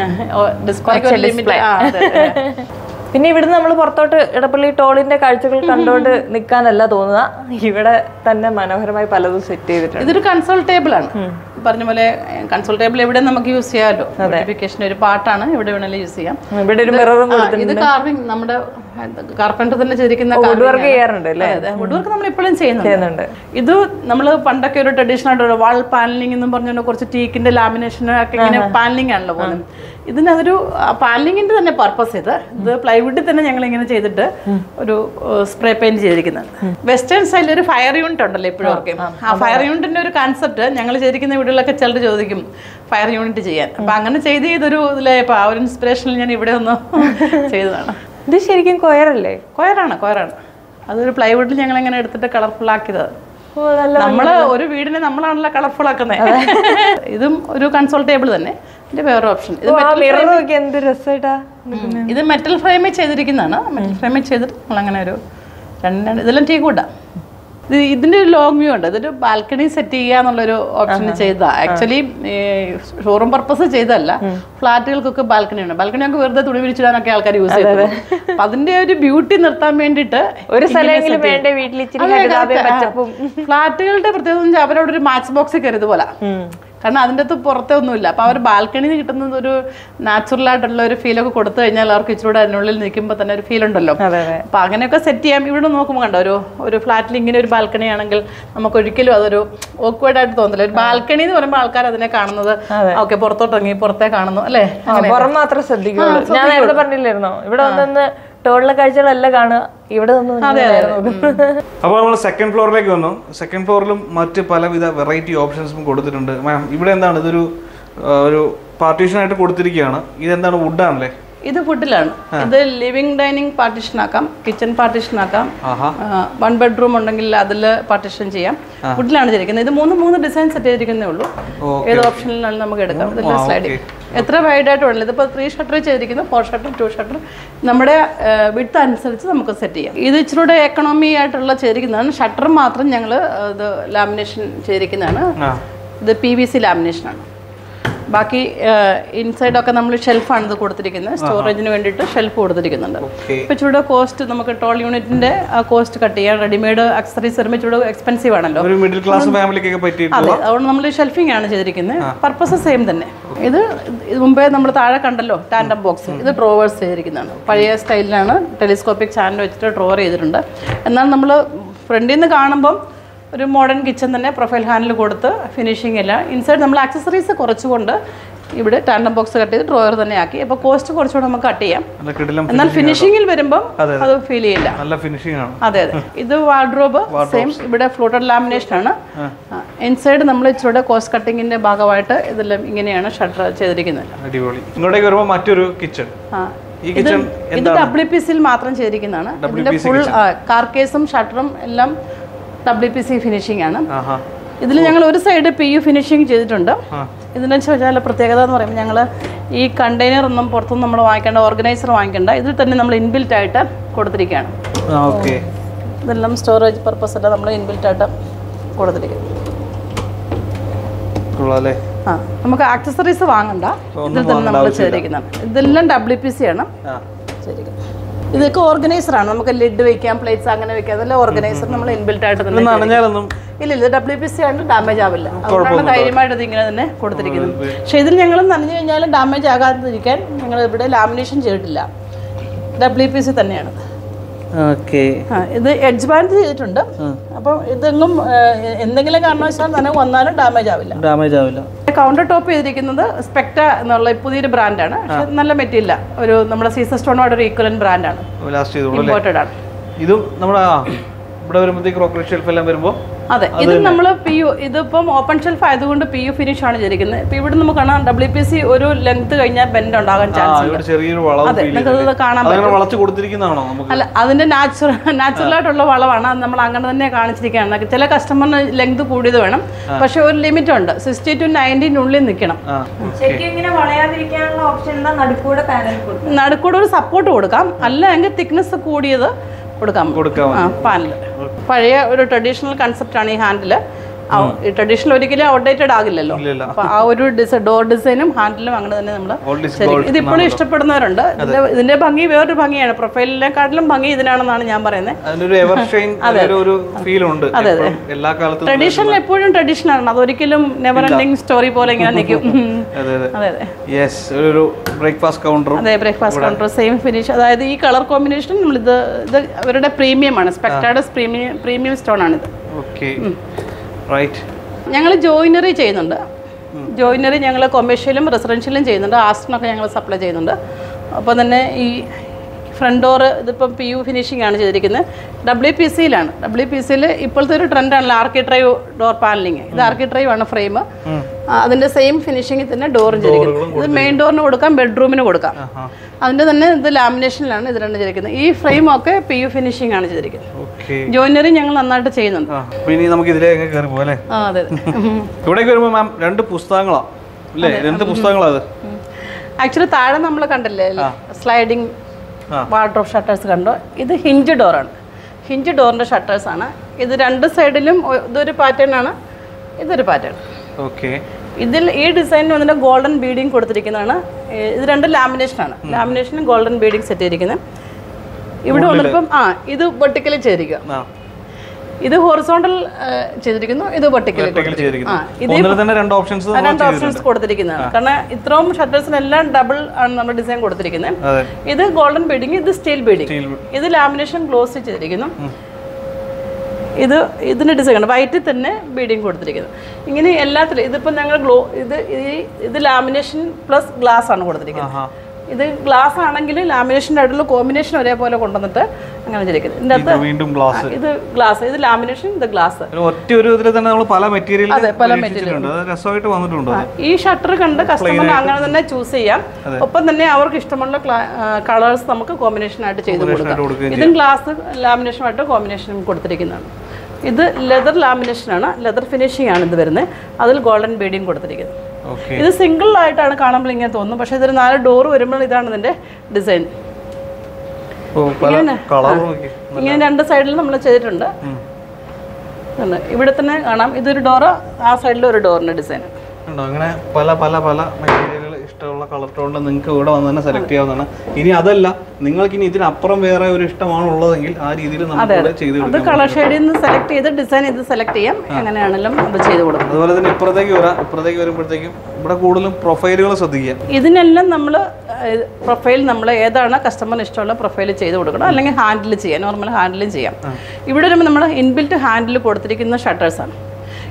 ഡിസ്പ്ലേ ലിമിറ്റ് ആ അതെ, അതെ. പിന്നെ ഇവിടുന്ന് നമ്മൾ പുറത്തോട്ട് ഇടപ്പള്ളി ടോളിന്റെ കാഴ്ചകൾ കണ്ടുകൊണ്ട് നിൽക്കാനല്ല തോന്നുക ഇവിടെ തന്നെ മനോഹരമായി പലതും സെറ്റ് ചെയ്തിട്ടുണ്ട് ഇതൊരു കൺസോൾ ടേബിൾ ആണ് പറഞ്ഞ പോലെ കൺസോൾ ടേബിൾ എവിടെ നമുക്ക് യൂസ് ചെയ്യാമല്ലോ നോട്ടിഫിക്കേഷൻ ഒരു പാട്ടാണ് എവിടെ വേണമെങ്കിലും യൂസ് ചെയ്യാം ഇവിടെ ഒരു മിററും ആ, ഇത് കാർവിംഗ് നമ്മുടെ കാർപ്പൻറ്റർ തന്നെ ചെയ്തിരിക്കുന്ന വുഡ് വർക്ക് ചെയ്യാറുണ്ട് അല്ലേ വുഡ് വർക്ക് നമ്മൾ ഇപ്പോഴും ചെയ്യുന്നുണ്ട് ചെയ്യുന്നുണ്ട് ഇത് നമ്മൾ പണ്ടൊക്കെ ഒരു ട്രഡീഷണൽ ആയിട്ട് വാൾ പാനലിംഗ് എന്നും പറഞ്ഞുകൊണ്ട് കുറച്ച് ടീക്കിന്റെ ലാമിനേഷൻ ഒക്കെ ഇങ്ങനെ പാനലിംഗ് ആണല്ലോ പോകുന്നത് ഇതിനതൊരു പാനലിംഗിന്റെ തന്നെ പർപ്പസ് ഇത് ഇത് പ്ലൈവുഡിൽ തന്നെ ഞങ്ങൾ ഇങ്ങനെ ചെയ്തിട്ട് ഒരു സ്പ്രേ പെയിന്റ് ചെയ്തിരിക്കുന്നത് വെസ്റ്റേൺ സ്റ്റൈലിൽ ഒരു ഫയർ യൂണിറ്റ് ഉണ്ടല്ലോ ഇപ്പോഴും ഒക്കെ ആ ഫയർ യൂണിറ്റിന്റെ ഒരു കൺസെപ്റ്റ് ഞങ്ങൾ ചെയ്തിരിക്കുന്ന വീടുകളിലൊക്കെ ചിലർ ചോദിക്കും ഫയർ യൂണിറ്റ് ചെയ്യാൻ അപ്പൊ അങ്ങനെ ചെയ്ത് ചെയ്തൊരു ഇതിലായപ്പോ ആ ഒരു ഇൻസ്പിറേഷനിൽ ഞാൻ ഇവിടെ ഒന്ന് ചെയ്തതാണ് ഇത് ശരിക്കും കൊയറല്ലേ കൊയറാണ് കൊയറാണ് അതൊരു പ്ലൈവുഡിൽ ഞങ്ങൾ ഇങ്ങനെ എടുത്തിട്ട് കളർഫുൾ ആക്കിയത് ഓ നല്ല നമ്മള് ഒരു വീടിനെ നമ്മളാണല്ലോ കളർഫുൾ ആക്കുന്നത് ഇതും ഒരു കൺസോൾ ടേബിൾ തന്നെ ഇതിന്റെ വേറെ ഓപ്ഷൻ ഇത് ആ മിറർ നോക്കി എന്ത് രസമായിട്ടാ ഉം. ഇത് മെറ്റൽ ഫ്രെയിമിൽ ചെയ്തിരിക്കുന്നതാണ് മെറ്റൽ ഫ്രെയിമിൽ ചെയ്തിട്ട് നമ്മൾ അങ്ങനെ ഒരു രണ്ട് ഇതെല്ലാം ടീ കൂട്ടാ ഇത് ഇതിന്റെ ഒരു ലോങ് വ്യൂ ഉണ്ട് ഇതൊരു ബാൽക്കണി സെറ്റ് ചെയ്യുക എന്നുള്ളൊരു ഓപ്ഷൻ ചെയ്തതാ ആക്ച്വലി ഷോറൂം പർപ്പസ് ചെയ്തതല്ല ഫ്ലാറ്റുകൾക്കൊക്കെ ബാൽക്കണി ഉണ്ട് ബാൽക്കണി ഒക്കെ വെറുതെ തുണി വിരിച്ചിടാനൊക്കെ ആൾക്കാർ യൂസ് ചെയ്തത് അപ്പൊ അതിന്റെ ഒരു ബ്യൂട്ടി നിർത്താൻ വേണ്ടിയിട്ട് ഒരു സ്ഥലമെങ്കിലും വേണ്ടേ വീട്ടിൽ ഇച്ചിരി ഹരിതാപയും പച്ചപ്പും ഫ്ലാറ്റുകളുടെ പ്രത്യേകത എന്ന് വെച്ചാൽ അവരവിടെ ഒരു മാച്ച് ബോക്സ് കയറിയത് പോലെ കാരണം അതിൻ്റെ അകത്ത് പുറത്തെ ഒന്നുമില്ല അപ്പോൾ അവർ ബാൽക്കണിയിൽ നിന്ന് കിട്ടുന്നത് ഒരു നാച്ചുറൽ ആയിട്ടുള്ള ഒരു ഫീലൊക്കെ കൊടുത്തു കഴിഞ്ഞാൽ അവർക്ക് ഇച്ചിരൂടെ അതിനുള്ളിൽ നിൽക്കുമ്പോൾ തന്നെ ഒരു ഫീൽ ഉണ്ടല്ലോ അതെ അതെ അപ്പോൾ അങ്ങനെയൊക്കെ സെറ്റ് ചെയ്യാം ഇവിടെ നോക്കുമ്പോൾ കണ്ടോ ഒരു ഒരു ഫ്ലാറ്റിൽ ഇങ്ങനെ ഒരു ബാൽക്കണി ആണെങ്കിൽ നമുക്ക് ഒരിക്കലും അതൊരു awkward ആയിട്ട് തോന്നില്ല ഒരു ബാൽക്കണി എന്ന് പറയുമ്പോൾ ആൾക്കാർ അതിനെ കാണുന്നത് ഓക്കെ പുറത്തോട്ടിറങ്ങി പുറത്തേ കാണുന്നു അല്ലേ ആ, പുറം മാത്രം ശ്രദ്ധിക്കുള്ളൂ ഞാൻ നേരത്തെ പറഞ്ഞില്ലായിരുന്നോ ഇവിടെ വന്നിന്ന് ടോളിലെ കാഴ്ചകളല്ല കാണുക ഇവിടെ നിന്ന് അപ്പോൾ നമ്മൾ സെക്കൻഡ് ഫ്ലോറിലേക്ക് വന്നു സെക്കൻഡ് ഫ്ലോറിലും മറ്റ് പലവിധ വെറൈറ്റി ഓപ്ഷൻസും കൊടുത്തിട്ടുണ്ട് മാം ഇവിടെ എന്താണ് ഇതൊരു ആ, ഒരു പാർട്ടീഷൻ ആയിട്ട് കൊടുത്തിരിക്കുകയാണ് ഇതെന്താണ് വുഡാണല്ലേ ഇത് ഫുഡിലാണ് ഇത് ലിവിംഗ് ഡൈനിങ് പാർട്ടീഷൻ ആക്കാം കിച്ചൺ പാർട്ടീഷൻ ആക്കാം ആഹാ വൺ ബെഡ്റൂം ഉണ്ടെങ്കിൽ അതിൽ പാർട്ടീഷൻ ചെയ്യാം വുഡിലാണ് ചെയ്തിരിക്കുന്നത് ഇത് മൂന്ന് മൂന്ന് ഡിസൈൻ സെറ്റ് ചെയ്തിരിക്കുന്നേ ഉള്ളൂ Okay. ഏത് ഓപ്ഷനിലാണ് നമുക്ക് എടുക്കാം ഇതെല്ലാം സ്ലൈഡിങ് എത്ര വൈഡ് ആയിട്ട് ഉള്ളത് ഇതിപ്പോൾ ത്രീ ഷട്ടർ ചെയ്തിരിക്കുന്നു ഫോർ ഷട്ടർ ടു ഷട്ടർ നമ്മുടെ വിട്ട് അനുസരിച്ച് നമുക്ക് സെറ്റ് ചെയ്യാം ഇത് ഇച്ചിരൂടെ എക്കണോമി ആയിട്ടുള്ള ചെയ്തിരിക്കുന്നതാണ് ഷട്ടർ മാത്രം ഞങ്ങൾ ഇത് ലാമിനേഷൻ ചെയ്തിരിക്കുന്നതാണ് ആ ഇത് പി വി സി ലാമിനേഷനാണ് ബാക്കി ഇൻസൈഡ് ഒക്കെ നമ്മൾ ഷെൽഫാണ് ഇത് കൊടുത്തിരിക്കുന്നത് സ്റ്റോറേജിന് വേണ്ടിയിട്ട് ഷെൽഫ് കൊടുത്തിരിക്കുന്നുണ്ട് ഓക്കെ ഇപ്പൊ ഇച്ചിരൂടെ കോസ്റ്റ് നമുക്ക് ടോൾ യൂണിറ്റിന്റെ കോസ്റ്റ് കട്ട് ചെയ്യാൻ റെഡിമെയ്ഡ് അക്സറീസ് വരുമ്പോൾ ഇച്ചിരൂടെ എക്സ്പെൻസീവ് ആണല്ലോ ഒരു മിഡിൽ ക്ലാസ് ഫാമിലിക്കൊക്കെ പറ്റിയിട്ടുള്ള അതെ അതുകൊണ്ട് നമ്മൾ ഷെൽഫിംഗ് ആണ് ചെയ്തിരിക്കുന്നത് പർപ്പസ് സെയിം തന്നെ ഇത് ഇത് മുമ്പേ നമ്മൾ താഴെ കണ്ടല്ലോ ടാൻഡം ബോക്സ് ഇത് ഡ്രോവേഴ്സ് ചെയ്തിരിക്കുന്നതാണ് പഴയ സ്റ്റൈലിലാണ് ടെലിസ്കോപ്പിക് ചാനൽ വെച്ചിട്ട് ഡ്രോവർ ചെയ്തിട്ടുണ്ട് എന്നാൽ നമ്മൾ ഫ്രണ്ടിൽ നിന്ന് കാണുമ്പം ഒരു മോഡേൺ കിച്ചൺ തന്നെ പ്രൊഫൈൽ ഹാൻഡിൽ കൊടുത്ത് ഫിനിഷിംഗ് ഇല്ല ഇൻസൈഡ് നമ്മൾ ആക്സസറീസ് കുറച്ചുകൊണ്ട് ഇവിടെ ടാൻഡം ബോക്സ് കട്ട് ചെയ്ത് ഡ്രോയർ തന്നെ ആക്കി അപ്പോൾ കോസ്റ്റ് കുറച്ചുകൂടെ നമുക്ക് കട്ട് ചെയ്യാം നല്ല കിടിലം എന്നാൽ ഫിനിഷിങ്ങിൽ വരുമ്പം അത് ഫീൽ ചെയ്യില്ല നല്ല ഫിനിഷിംഗ് ആണ് അതെ അതെ ഇത് വാർഡ്രോബ് സെയിം ഇവിടെ ഫ്ലോട്ടഡ് ലാമിനേഷൻ ആണ് ഇൻസൈഡ് നമ്മൾ ഇച്ചിരി കോസ്റ്റ് കട്ടിങ്ങിന്റെ ഭാഗമായിട്ട് ഇതെല്ലാം ഇങ്ങനെയാണ് ഷട്ടർ ചെയ്തിരിക്കുന്നത് അടിപൊളി ഇങ്ങോട്ടേക്ക് വരുമ്പോൾ മറ്റൊരു കിച്ചൺ ആ ഈ കിച്ചൺ ഇത് ഡബ്ല്യു പി സിയിൽ മാത്രം ചെയ്തിരിക്കുന്നതാണ് ഇതിന്റെ ഫുൾ കാർക്കേസും ഷട്ടറും എല്ലാം ഡബ്ല്യു പി സി ഫിനിഷിംഗ് ആണ് ആഹാ ഇതിൽ ഞങ്ങൾ ഒരു സൈഡ് പി യു ഫിനിഷിംഗ് ചെയ്തിട്ടുണ്ട് ഇതിനെ ചോദിച്ചാൽ പ്രത്യേകത എന്ന് പറയുമ്പോൾ ഞങ്ങൾ ഈ കണ്ടെയ്നർ ഒന്നും പുറത്തുനിന്ന് നമ്മൾ വാങ്ങിക്കേണ്ട ഓർഗനൈസർ വാങ്ങിക്കേണ്ട ഇതിൽ തന്നെ നമ്മൾ ഇൻബിൽറ്റ് ആയിട്ട് കൊടുത്തിരിക്കുകയാണ് ഓക്കെ ഇതെല്ലാം സ്റ്റോറേജ് പർപ്പസ് അല്ല നമ്മൾ ഇൻബിൽറ്റ് ആയിട്ട് കൊടുത്തിരിക്കുന്നത് കൊള്ളാല്ലേ ആ നമുക്ക് ആക്സസറീസ് വാങ്ങണ്ട ഇതിൽ തന്നെ നമ്മൾ ചെയ്തിരിക്കുന്നതാണ് ഇതെല്ലാം ഡബ്ല്യു പി സി ആണ് ആ ചെയ്തിരിക്കുന്നത് ഇതൊക്കെ ഓർഗനൈസർ ആണ് നമുക്ക് ലിഡ് വെക്കാം പ്ലേറ്റ്സ് അങ്ങനെ വെക്കാം അതെല്ലാം ഓർഗനൈസർ നമ്മൾ ഇൻബിൽറ്റ് ആയിട്ട് തന്നെ നനഞ്ഞാലൊന്നും ഇല്ല ഇല്ല ഡബ്ല്യു പി സി ആണ് ഡാമേജ് ആവില്ല അതുകൊണ്ടാണ് ധൈര്യമായിട്ട് ഇത് ഇങ്ങനെ തന്നെ കൊടുത്തിരിക്കുന്നത് പക്ഷേ ഇതിൽ ഞങ്ങൾ നനഞ്ഞു കഴിഞ്ഞാലും ഡാമേജ് ആകാതിരിക്കാൻ ഞങ്ങൾ ഇവിടെ ലാമിനേഷൻ ചെയ്തിട്ടില്ല ഡബ്ല്യു പി സി തന്നെയാണ് ഓക്കെ ആ ഇത് എഡ്ജ് ബാൻഡ് ചെയ്തിട്ടുണ്ട് അപ്പം ഇതെങ്ങും ഏഹ്, എന്തെങ്കിലും കാരണവശാൽ നനവ് വന്നാലും ഡാമേജ് ആവില്ല ഡാമേജ് ആവില്ല കൗണ്ടർ ടോപ്പ് ചെയ്തിരിക്കുന്നത് സ്പെക്ട എന്നുള്ള പുതിയൊരു ബ്രാൻഡാണ് പക്ഷെ നല്ല മെറ്റീരിയൽ ഒരു നമ്മുടെ സീസർ സ്റ്റോണോട് ഒരു ഈക്വലൻ ബ്രാൻഡാണ് ലാസ്റ്റ് ചെയ്തോളൂ ഇമ്പോർട്ടഡ് ആണ് ഇതും നമ്മുടെ ആ ഇവിടെ വരുമ്പോഴത്തേക്ക് ക്രോക്കറി ഷെൽഫ് എല്ലാം വരുമ്പോൾ അതെ ഇത് നമ്മൾ പി യു ഇതിപ്പം ഓപ്പൺ ഷെൽഫ് ആയതുകൊണ്ട് പി യു ഫിനിഷ് ആണ് ചെയ്തിരിക്കുന്നത് ഇപ്പൊ ഇവിടെ നമുക്ക് കാണാം ഡബ്ല്യു പി സി ഒരു ലെങ്ത് കഴിഞ്ഞാൽ ബെൻഡ് ഉണ്ടാകാൻ ആ ചാൻസ് ഉണ്ട് ഇവിടെ ചെറിയൊരു വളവ് അതെ ഫീൽ നിങ്ങൾക്ക് ഇത് കാണാൻ അതങ്ങനെ വളച്ച് കൊടുത്തിരിക്കുന്നതാണോ നമുക്ക് അല്ല അതിന്റെ നാച്ചുറൽ നാച്ചുറൽ ആയിട്ടുള്ള വളവാണ് അത് നമ്മൾ അങ്ങനെ തന്നെ കാണിച്ചിരിക്കുകയാണ് ചില കസ്റ്റമറിന് ലെങ്ത് കൂടിയത് വേണം പക്ഷെ ഒരു ലിമിറ്റ് ഉണ്ട് സിക്സ്റ്റി ടു നയൻറ്റീനുള്ളിൽ നിൽക്കണം ആ ശരിക്കും ഇങ്ങനെ വളയാതിരിക്കാനുള്ള ഓപ്ഷൻ എന്താ നടുക്കൂടെ പാനൽ കൊടുക്കും നടുക്കൂടെ ഒരു സപ്പോർട്ട് കൊടുക്കാം അല്ല എങ്കിൽ തിക്നെസ് കൂടിയത് കൊടുക്കാം കൊടുക്കാം ആ പാനൽ പഴയ ഒരു ട്രഡീഷണൽ കൺസെപ്റ്റ് ആണ് ഈ ഹാൻഡിൽ ഈ ട്രഡീഷണൽ ഒരിക്കലും ഔട്ട്ഡേറ്റഡ് ആകില്ലല്ലോ ഇല്ലില്ല. അപ്പൊ ആ ഒരു ഡിസൈൻ ഡോർ ഡിസൈനും ഹാൻഡിലും അങ്ങനെ തന്നെ നമ്മൾ Old is ശരി gold ഇത് ഇപ്പോഴും ഇഷ്ടപ്പെടുന്നവരുണ്ട് ഇതിന്റെ ഇതിന്റെ ഭംഗി വേറൊരു ഭംഗിയാണ് പ്രൊഫൈലിനെക്കാട്ടിലും ഭംഗി ഇതിനാണെന്നാണ് ഞാൻ പറയുന്നത് അതിനൊരു എവർ ഷൈൻ ഒരു ഫീൽ ഉണ്ട് എപ്പോഴും എല്ലാ കാലത്തും ട്രഡീഷണൽ എപ്പോഴും ട്രഡീഷണൽ ആണ് അതൊരിക്കലും നെവർ എൻഡിങ് സ്റ്റോറി പോലെ ഇങ്ങനെ നിൽക്കും അതെ അതെ അതെ അതെ യെസ് ഒരു ബ്രേക്ക്ഫാസ്റ്റ് കൗണ്ടറും അതെ ബ്രേക്ക്ഫാസ്റ്റ് കൗണ്ടർ സെയിം ഫിനിഷ് അതായത് ഈ കളർ കോമ്പിനേഷൻ നമ്മളിത് ഇത് അവരുടെ പ്രീമിയം ആണ് സ്പെക്ടാഡസ് പ്രീമിയം പ്രീമിയം സ്റ്റോൺ ആണിത് ഓക്കെ റൈറ്റ് ഞങ്ങൾ ജോയിനറി ചെയ്യുന്നുണ്ട് ജോയിനറി ഞങ്ങൾ കൊമേഴ്ഷ്യലും റെസിഡൻഷ്യലും ചെയ്യുന്നുണ്ട് ആസ്റ്റിനൊക്കെ ഞങ്ങൾ സപ്ലൈ ചെയ്യുന്നുണ്ട് അപ്പോൾ തന്നെ ഈ ഫ്രണ്ട് ഡോർ ഇതിപ്പം പി യു ഫിനിഷിംഗ് ആണ് ചെയ്തിരിക്കുന്നത് ഡബ്ല്യു പി സിയിലാണ് ഡബ്ല്യു പി സിയിൽ ഇപ്പോഴത്തെ ഒരു ട്രെൻഡാണല്ലോ ആർക്കി ഡ്രൈവ് ഡോർ പാനലിങ് ഇത് ആർക്കി ഡ്രൈവ് ആണ് ഫ്രെയിം അതിൻ്റെ സെയിം ഫിനിഷിങ്ങിൽ തന്നെ ഡോറും ചെയ്തിരിക്കുന്നത് ഇത് മെയിൻ ഡോറിന് കൊടുക്കാം ബെഡ്റൂമിന് കൊടുക്കാം അതിൻ്റെ തന്നെ ഇത് ലാമിനേഷനിലാണ് ഇത് രണ്ട് ചെയ്തിരിക്കുന്നത് ഈ ഫ്രെയിം ഒക്കെ പി യു ഫിനിഷിംഗ് ആണ് ചെയ്തിരിക്കുന്നത് ഓക്കെ ജോയിനറി ഞങ്ങൾ നന്നായിട്ട് ചെയ്യുന്നുണ്ട് ആ അപ്പൊ ഇനി നമുക്ക് ഇതിലേ അങ്ങ് കയറി പോകാം അല്ലേ ആ അതെ അതെ ഇവിടേക്ക് വരുമ്പോൾ മാം രണ്ട് പുസ്തകങ്ങളാ അല്ലേ എന്ത് പുസ്തകങ്ങളാ അത് ആക്ച്വലി താഴെ നമ്മൾ കണ്ടില്ലേ സ്ലൈഡിങ് ആ. വാർഡ്രോബ് ഷട്ടേഴ്സ് കണ്ടോ ഇത് ഹിഞ്ച് ഡോറാണ് ഹിഞ്ച് ഡോറിൻ്റെ ഷട്ടേഴ്സ് ആണ് ഇത് രണ്ട് സൈഡിലും ഒ- ഇതൊരു പാറ്റേൺ ആണ് ഇതൊരു പാറ്റേൺ ഓക്കെ ഇതിൽ ഈ ഡിസൈനിന് വന്നിട്ട് ഗോൾഡൻ ബീഡിങ് കൊടുത്തിരിക്കുന്നതാണ് ഏ, ഇത് രണ്ട് ലാമിനേഷനാണ് ലാമിനേഷനും ഗോൾഡൻ ബീഡിങ് സെറ്റ് ചെയ്തിരിക്കുന്നത് ഇവിടെ വന്നിപ്പം ആ ഇത് വെർട്ടിക്കലി ചെയ്തിരിക്കുക ആ ഇത് ഹോറിസോണ്ടൽ ചെയ്തിരിക്കുന്നു ഇത് വെർട്ടിക്കലി ഒറ്റയ്ക്ക് ആ ചെയ്തിരിക്കുന്നു ഇത് ഒന്നിൽ തന്നെ രണ്ട് ഓപ്ഷൻസ് ആ, രണ്ട് ഓപ്ഷൻസ് കൊടുത്തിരിക്കുന്നതാണ് കാരണം ഇത്രയും ഷട്ടേഴ്സിനെല്ലാം ഡബിൾ ആണ് നമ്മൾ ഡിസൈൻ കൊടുത്തിരിക്കുന്നത് അതെ ഇത് ഗോൾഡൻ ബീഡിങ് ഇത് സ്റ്റീൽ ബീഡിങ് Steel ഇത് ലാമിനേഷൻ ഗ്ലോസ് ചെയ്തിരിക്കുന്നു ഇത് ഇതിന്റെ ഡിസൈൻ ആണ് വൈറ്റിൽ തന്നെ ബീഡിങ് കൊടുത്തിരിക്കുന്നത് ഇങ്ങനെ എല്ലാത്തിലും ഇതിപ്പോൾ ഞങ്ങൾ ഗ്ലോ ഇത് ഈ ഇത് ലാമിനേഷൻ പ്ലസ് ഗ്ലാസ് ആണ് കൊടുത്തിരിക്കുന്നത് ആഹാ ഇത് ഗ്ലാസ് ആണെങ്കിൽ ലാമിനേഷൻ്റെ അടുത്തുള്ള കോമ്പിനേഷൻ ഒരേപോലെ കൊണ്ടുവന്നിട്ട് അങ്ങനെ ചെയ്തിരിക്കുന്നത് ഇതിൻ്റെ ഇത് അകത്ത് വീണ്ടും ഗ്ലാസ് ഇത് ഗ്ലാസ് ഇത് ലാമിനേഷൻ ഇത് ഗ്ലാസ് ഒറ്റ ഒരു ഇതിൽ തന്നെ നമ്മൾ പല മെറ്റീരിയൽ അതെ, പല അത് രസമായിട്ട് വന്നിട്ടുണ്ട് അത്. ഈ ഷട്ടർ കണ്ട് കസ്റ്റമറിന് അങ്ങനെ തന്നെ ചൂസ് ചെയ്യാം ഒപ്പം തന്നെ അവർക്ക് ഇഷ്ടമുള്ള കളേഴ്സ് നമുക്ക് കോമ്പിനേഷൻ ആയിട്ട് ചെയ്ത് കൊടുക്കാം ആയിട്ട് കൊടുക്കുകയും ഇതും ഗ്ലാസ് ലാമിനേഷനുമായിട്ട് കോമ്പിനേഷൻ കൊടുത്തിരിക്കുന്നതാണ് ഇത് ലെതർ ലാമിനേഷൻ ആണ് ലെതർ ഫിനിഷിംഗ് ആണ് ഇത് വരുന്നത് അതിൽ ഗോൾഡൻ ബീഡിയും കൊടുത്തിരിക്കുന്നത് ഓക്കെ ഇത് സിംഗിൾ ആയിട്ടാണ് കാണുമ്പോൾ ഇങ്ങനെ തോന്നുന്നു പക്ഷേ ഇതൊരു നാല് ഡോർ വരുമ്പോൾ ഇതാണ് ഇതിന്റെ ഡിസൈൻ ഓ പല കളർ നോക്കി ഇങ്ങനെ രണ്ട് സൈഡിൽ നമ്മൾ ചെയ്തിട്ടുണ്ട് ഉണ്ട്. ഇവിടെ തന്നെ കാണാം ഇതൊരു ഡോറ് ആ സൈഡിൽ ഒരു ഡോറിന്റെ ഡിസൈൻ ഉണ്ടോ അങ്ങനെ പല പല പല മെറ്റീരിയലുകൾ ഇഷ്ടമുള്ള കളർ ടോണിൽ നിങ്ങൾക്ക് ഇവിടെ വന്ന് തന്നെ സെലക്ട് ചെയ്യാവുന്നതാണ് ഇനി അതല്ല നിങ്ങൾക്ക് ഇനി ഇതിനപ്പുറം വേറെ ഒരു ഇഷ്ടമാണ് ഉള്ളതെങ്കിൽ ആ രീതിയിൽ നമുക്ക് ഇവിടെ ചെയ്ത് അത് കൊടുക്കാം കളർ ഷെയ്ഡിൽ നിന്ന് സെലക്ട് ചെയ്ത് ഡിസൈൻ ഇത് സെലക്ട് ചെയ്യാം എങ്ങനെയാണെങ്കിലും അത് ചെയ്ത് കൊടുക്കും അതുപോലെ തന്നെ ഇപ്പുറത്തേക്ക് വരാം ഇപ്പുറത്തേക്ക് വരുമ്പോഴത്തേക്കും ഇവിടെ കൂടുതലും പ്രൊഫൈലുകൾ ശ്രദ്ധിക്കുക ഇതിനെല്ലാം നമ്മൾ പ്രൊഫൈൽ നമ്മൾ ഏതാണ് കസ്റ്റമറിന് ഇഷ്ടമുള്ള പ്രൊഫൈൽ ചെയ്ത് കൊടുക്കണം അല്ലെങ്കിൽ ഹാൻഡിൽ ചെയ്യാം നോർമൽ ഹാൻഡിലും ചെയ്യാം ഇവിടെ വരുമ്പോൾ നമ്മൾ ഇൻബിൽറ്റ് ഹാൻഡിൽ കൊടുത്തിരിക്കുന്ന ഷട്ടേഴ്സാണ്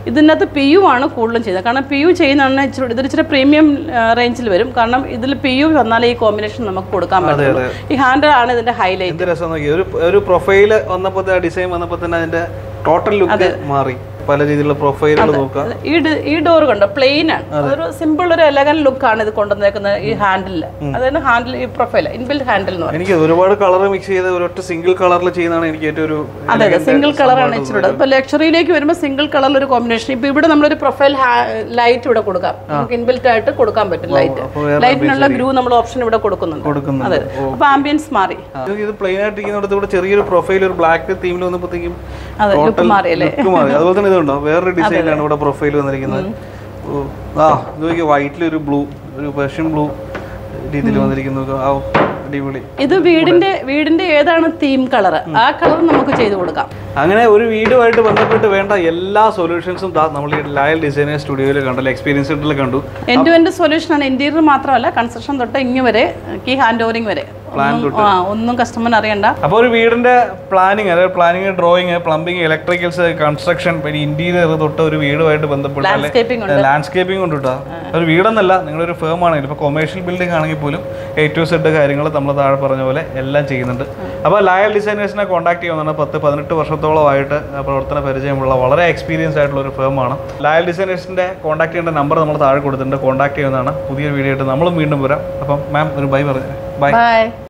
ഇതിനകത്ത് പി യു ആണ് കൂടുതലും ചെയ്യുന്നത് കാരണം പി യു ചെയ്യുന്നതാണ് ഇച്ചിരി ഇതൊരു ഇച്ചിരി പ്രീമിയം റേഞ്ചിൽ വരും കാരണം ഇതിൽ പി യു വന്നാലേ ഈ കോമ്പിനേഷൻ നമുക്ക് കൊടുക്കാൻ പറ്റുള്ളൂ ഈ ഹാൻഡിൽ ആണ് ഇതിന്റെ ഹൈലൈറ്റ് എന്ത് രസം നോക്കി ഒരു ഒരു പ്രൊഫൈല് വന്നപ്പോൾ ആ ഡിസൈൻ വന്നപ്പോൾ തന്നെ അതിന്റെ ടോട്ടൽ ലുക്ക് മാറി പല രീതിയിലുള്ള പ്രൊഫൈലുകൾ നോക്കാം ഈ ഡി- ഈ ഡോർ കണ്ടോ പ്ലെയിൻ ആണ് അതൊരു സിമ്പിൾ ഒരു എലഗൻ ലുക്കാണ് ഇത് കൊണ്ടുവന്നേക്കുന്നത് ഈ ഹാൻഡിൽ അതായത് ഹാൻഡിൽ ഈ പ്രൊഫൈൽ ഇൻബിൽഡ് ഹാൻഡിൽ എന്ന് പറയും എനിക്ക് ഒരുപാട് കളർ മിക്സ് ചെയ്ത് ഒരൊറ്റ സിംഗിൾ കളറിൽ ചെയ്യുന്നതാണ് എനിക്ക് ഏറ്റവും ഒരു അതെ അതെ സിംഗിൾ കളറാണ് ഇച്ചിരി ഇപ്പൊ ലക്ഷറിയിലേക്ക് വരുമ്പോൾ സിംഗിൾ കളറിൽ ഒരു കോമ്പിനേഷൻ ഇപ്പൊ ഇവിടെ നമ്മളൊരു പ്രൊഫൈൽ ലൈറ്റ് ഇവിടെ കൊടുക്കാം നമുക്ക് ഇൻബിൽറ്റ് ആയിട്ട് കൊടുക്കാൻ പറ്റും ലൈറ്റ് അപ്പൊ വേറെ ലൈറ്റിനുള്ള ഗ്രൂ നമ്മൾ ഓപ്ഷൻ ഇവിടെ കൊടുക്കുന്നുണ്ട് കൊടുക്കുന്നുണ്ട്. അതെ അപ്പൊ ആംബിയൻസ് മാറി ഇത് ഇത് പ്ലെയിൻ ആയിട്ട് ഇരിക്കുന്നിടത്ത് കൂടെ ചെറിയൊരു പ്രൊഫൈൽ ഒരു ബ്ലാക്ക് തീമിൽ വന്നപ്പോഴത്തേക്കും അതെ ലുക്ക് മാറിയല്ലേ ലുക്ക് മാറി അതുപോലെ തന്നെ ഇതുണ്ടോ വേറൊരു ഡിസൈനിലാണ് ഇവിടെ പ്രൊഫൈൽ വന്നിരിക്കുന്നത് ഓ, ആ ഇത് നോക്കി വൈറ്റിൽ ഒരു ബ്ലൂ ഒരു പേർഷ്യൻ ബ്ലൂ രീതിയിൽ വന്നിരിക്കുന്നു ആ അടിപൊളി ഇത് വീടിന്റെ വീടിന്റെ ഏതാണ് തീം കളർ ആ കളർ നമുക്ക് ചെയ്ത് കൊടുക്കാം അങ്ങനെ ഒരു വീടുമായിട്ട് ബന്ധപ്പെട്ട് വേണ്ട എല്ലാ സൊല്യൂഷൻസും നമ്മൾ ഈ ലയൽ ഡിസൈനർ സ്റ്റുഡിയോയിൽ കണ്ടല്ലോ എക്സ്പീരിയൻസ് സെന്ററിൽ കണ്ടു എൻഡ് ടു എൻഡ് സൊല്യൂഷൻ ആണ് ഇന്റീരിയർ മാത്രമല്ല കൺസ്ട്രക്ഷൻ തൊട്ട് ഇങ്ങ് വരെ കീ ഹാൻഡ് ഓവറിംഗ് വരെ ഒന്നും- ആ ഒന്നും കസ്റ്റമറിന് അറിയണ്ട അപ്പോൾ ഒരു വീടിന്റെ പ്ലാനിങ് അതായത് planning drawing plumbing electricals construction പിന്നെ ഇന്റീരിയർ തൊട്ട് ഒരു വീടുമായിട്ട് ബന്ധപ്പെട്ട് ലാൻഡ്സ്കേപ്പിംഗ് ഉണ്ട് ലാൻഡ്സ്കേപ്പിംഗ് ഉണ്ട് കേട്ടോ ഒരു വീടെന്നല്ല നിങ്ങളൊരു ഫേം ആണെങ്കിൽ ഇപ്പോൾ കൊമേഴ്ഷ്യൽ ബിൽഡിംഗ് ആണെങ്കിൽ പോലും എ ടു സെഡ് കാര്യങ്ങൾ നമ്മൾ താഴെ പറഞ്ഞ പോലെ എല്ലാം ചെയ്യുന്നുണ്ട് അപ്പോൾ ലയൽ ഡിസൈനേഴ്സിനെ കോൺടാക്ട് ചെയ്യുന്നതാണ് പത്ത് പതിനെട്ട് വർഷത്തോളമായിട്ട് പ്രവർത്തന പരിചയമുള്ള വളരെ എക്സ്പീരിയൻസ് ആയിട്ടുള്ള ഒരു ഫേമാണ് ലയൽ ഡിസൈനേഴ്സിൻ്റെ കോൺടാക്ട് ചെയ്യേണ്ട നമ്പർ നമ്മൾ താഴെ കൊടുത്തിട്ടുണ്ട് കോൺടാക്ട് ചെയ്യുന്നതാണ് പുതിയ വീഡിയോ ആയിട്ട് നമ്മളും വീണ്ടും വരാം അപ്പം മാം ഒരു ബൈ പറഞ്ഞു ബൈ ബൈ